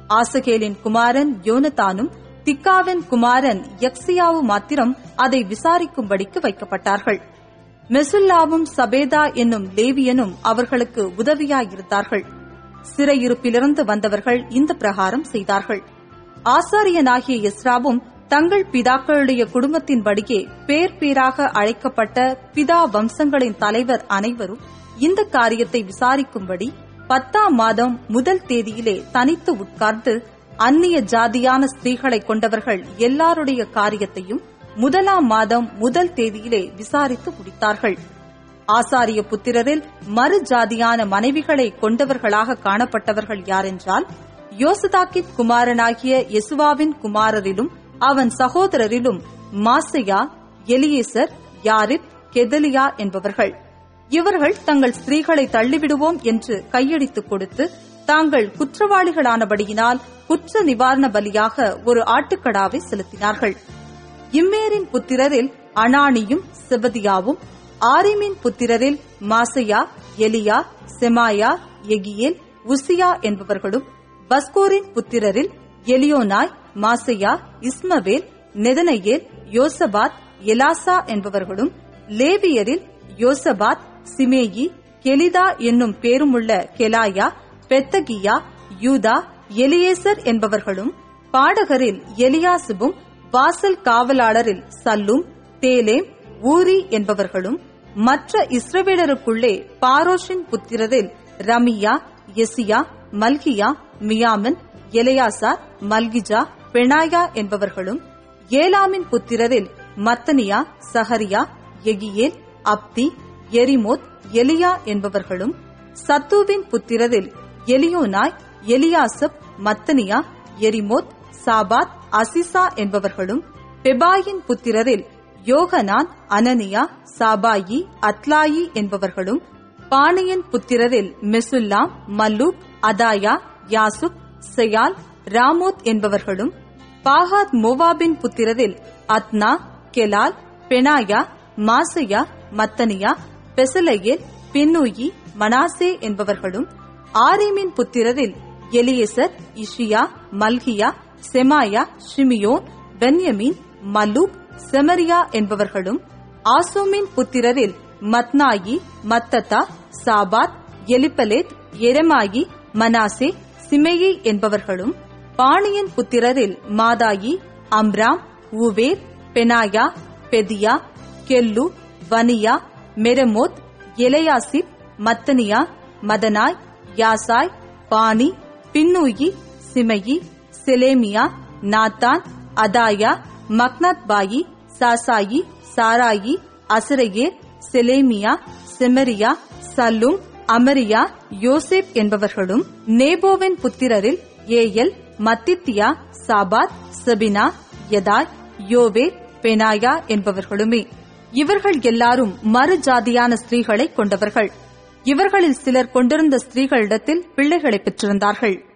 ஆசகேலின் குமாரன் யோனத்தானும் திக்காவின் குமாரன் யக்சியாவு மாத்திரம் அதை விசாரிக்கும்படிக்கு வைக்கப்பட்டார்கள் மெசுல்லாவும் சபேதா என்னும் லேவியனும் அவர்களுக்கு உதவியாயிருந்தார்கள் சிறையிருப்பிலிருந்து வந்தவர்கள் இந்த பிரகாரம் செய்தார்கள் ஆசாரியனாகிய எஸ்ராவும் தங்கள் பிதாக்களுடைய குடும்பத்தின்படியே பேர் பேராக அழைக்கப்பட்ட பிதா வம்சங்களின் தலைவர் அனைவரும் இந்த காரியத்தை விசாரிக்கும்படி பத்தாம் மாதம் முதல் தேதியிலே தனித்து உட்கார்ந்து அந்நிய ஜாதியான ஸ்திரீகளை கொண்டவர்கள் எல்லாருடைய காரியத்தையும் முதலாம் மாதம் முதல் தேதியிலே விசாரித்து முடித்தார்கள் ஆசாரிய புத்திரரில் மறு ஜாதியான மனைவிகளை கொண்டவர்களாக காணப்பட்டவர்கள் யாரென்றால் யோசதாக்கித் குமாரனாகிய யெசுவாவின் குமாரரிலும் அவன் சகோதரரிலும் மாசையா எலியேசர் யாரிப் கெதலியா என்பவர்கள் இவர்கள் தங்கள் ஸ்திரீகளை தள்ளிவிடுவோம் என்று கையடித்துக் கொடுத்து தாங்கள் குற்றவாளிகளானபடியினால் குற்ற நிவாரண பலியாக ஒரு ஆட்டுக்கடாவை செலுத்தினார்கள் இம்மேரின் புத்திரரில் அனானியும் செபதியாவும் ஆரிமின் புத்திரரில் மாசையா எலியா செமாயா எகியேல் உசியா என்பவர்களும் பஸ்கோரின் புத்திரரில் எலியோனாய் மாசையா இஸ்மவேல் நெதனையேல் யோசபாத் எலாசா என்பவர்களும் லேவியரில் யோசபாத் சிமேயி கெலிதா என்னும் பேருமுள்ள கெலாயா பெத்தகியா யூதா எலியேசர் என்பவர்களும் பாடகரில் எலியாசுபும் வாசல் காவலாளரில் சல்லும் தேலேம் ஊரி என்பவர்களும் மற்ற இஸ்ரவேலருக்குள்ளே பாரோஷின் புத்திரரில் ரமியா எசியா மல்கியா மியாமன் எலையாசார் மல்கிஜா பெனாயா என்பவர்களும் ஏலாமின் புத்திரரில் மத்தனியா சஹரியா எகியேல் அப்தி எரிமோத் எலியா என்பவர்களும் சத்துவின் புத்திரரில் எலியோனாய் எலியாசப் மத்தனியா எரிமோத் சாபாத் அசிசா என்பவர்களும் பெபாயின் புத்திரரில் யோகனான் அனனியா சாபாயி அத்லாயி என்பவர்களும் பாணியன் புத்திரரில் மெசுல்லாம் மல்லூக் அதாயா யாசுப் செயால் ராமோத் என்பவர்களும் பாகாத் மோவாபின் புத்திரரில் அத்னா கெலால் பெனாயா மாசையா மத்தனியா பெசலையேல் பின்னூயி மனாசே என்பவர்களும் ஆரீமின் புத்திரரில் எலியசர் இஷியா மல்கியா செமாயா ஷிமியோன் பென்யமீன் மல்லூக் செமரியா என்பவர்களும் ஆசோமின் புத்திரரில் மத்னாயி மத்ததா சாபாத் எலிப்பலேத் எரமாயி மனாசே சிமெயி என்பவர்களும் பாணியன் புத்திரரில் மாதாயி அம்ராம் ஊவேர் பெனாயா பெதியா கெல்லு வனியா மெரமோத் எலையாசிப் மத்தனியா மதனாய் யாசாய் பாணி பின்னூயி சிமையி செலேமியா நாத்தான் அதாயா மக்னத் பாயி சாசாயி சாராயி அசரையேர் செலேமியா செமரியா சல்லும் அமரியா யோசேப் என்பவர்களும் நேபோவின் புத்திரரில் ஏயல் மத்தித்தியா சாபாத் சபினா யதாய் யோவே பெனாயா என்பவர்களுமே இவர்கள் எல்லாரும் மறு ஜாதியான ஸ்திரீகளை கொண்டவர்கள் இவர்களில் சிலர் கொண்டிருந்த ஸ்திரீகளிடத்தில் பிள்ளைகளை பெற்றிருந்தார்கள்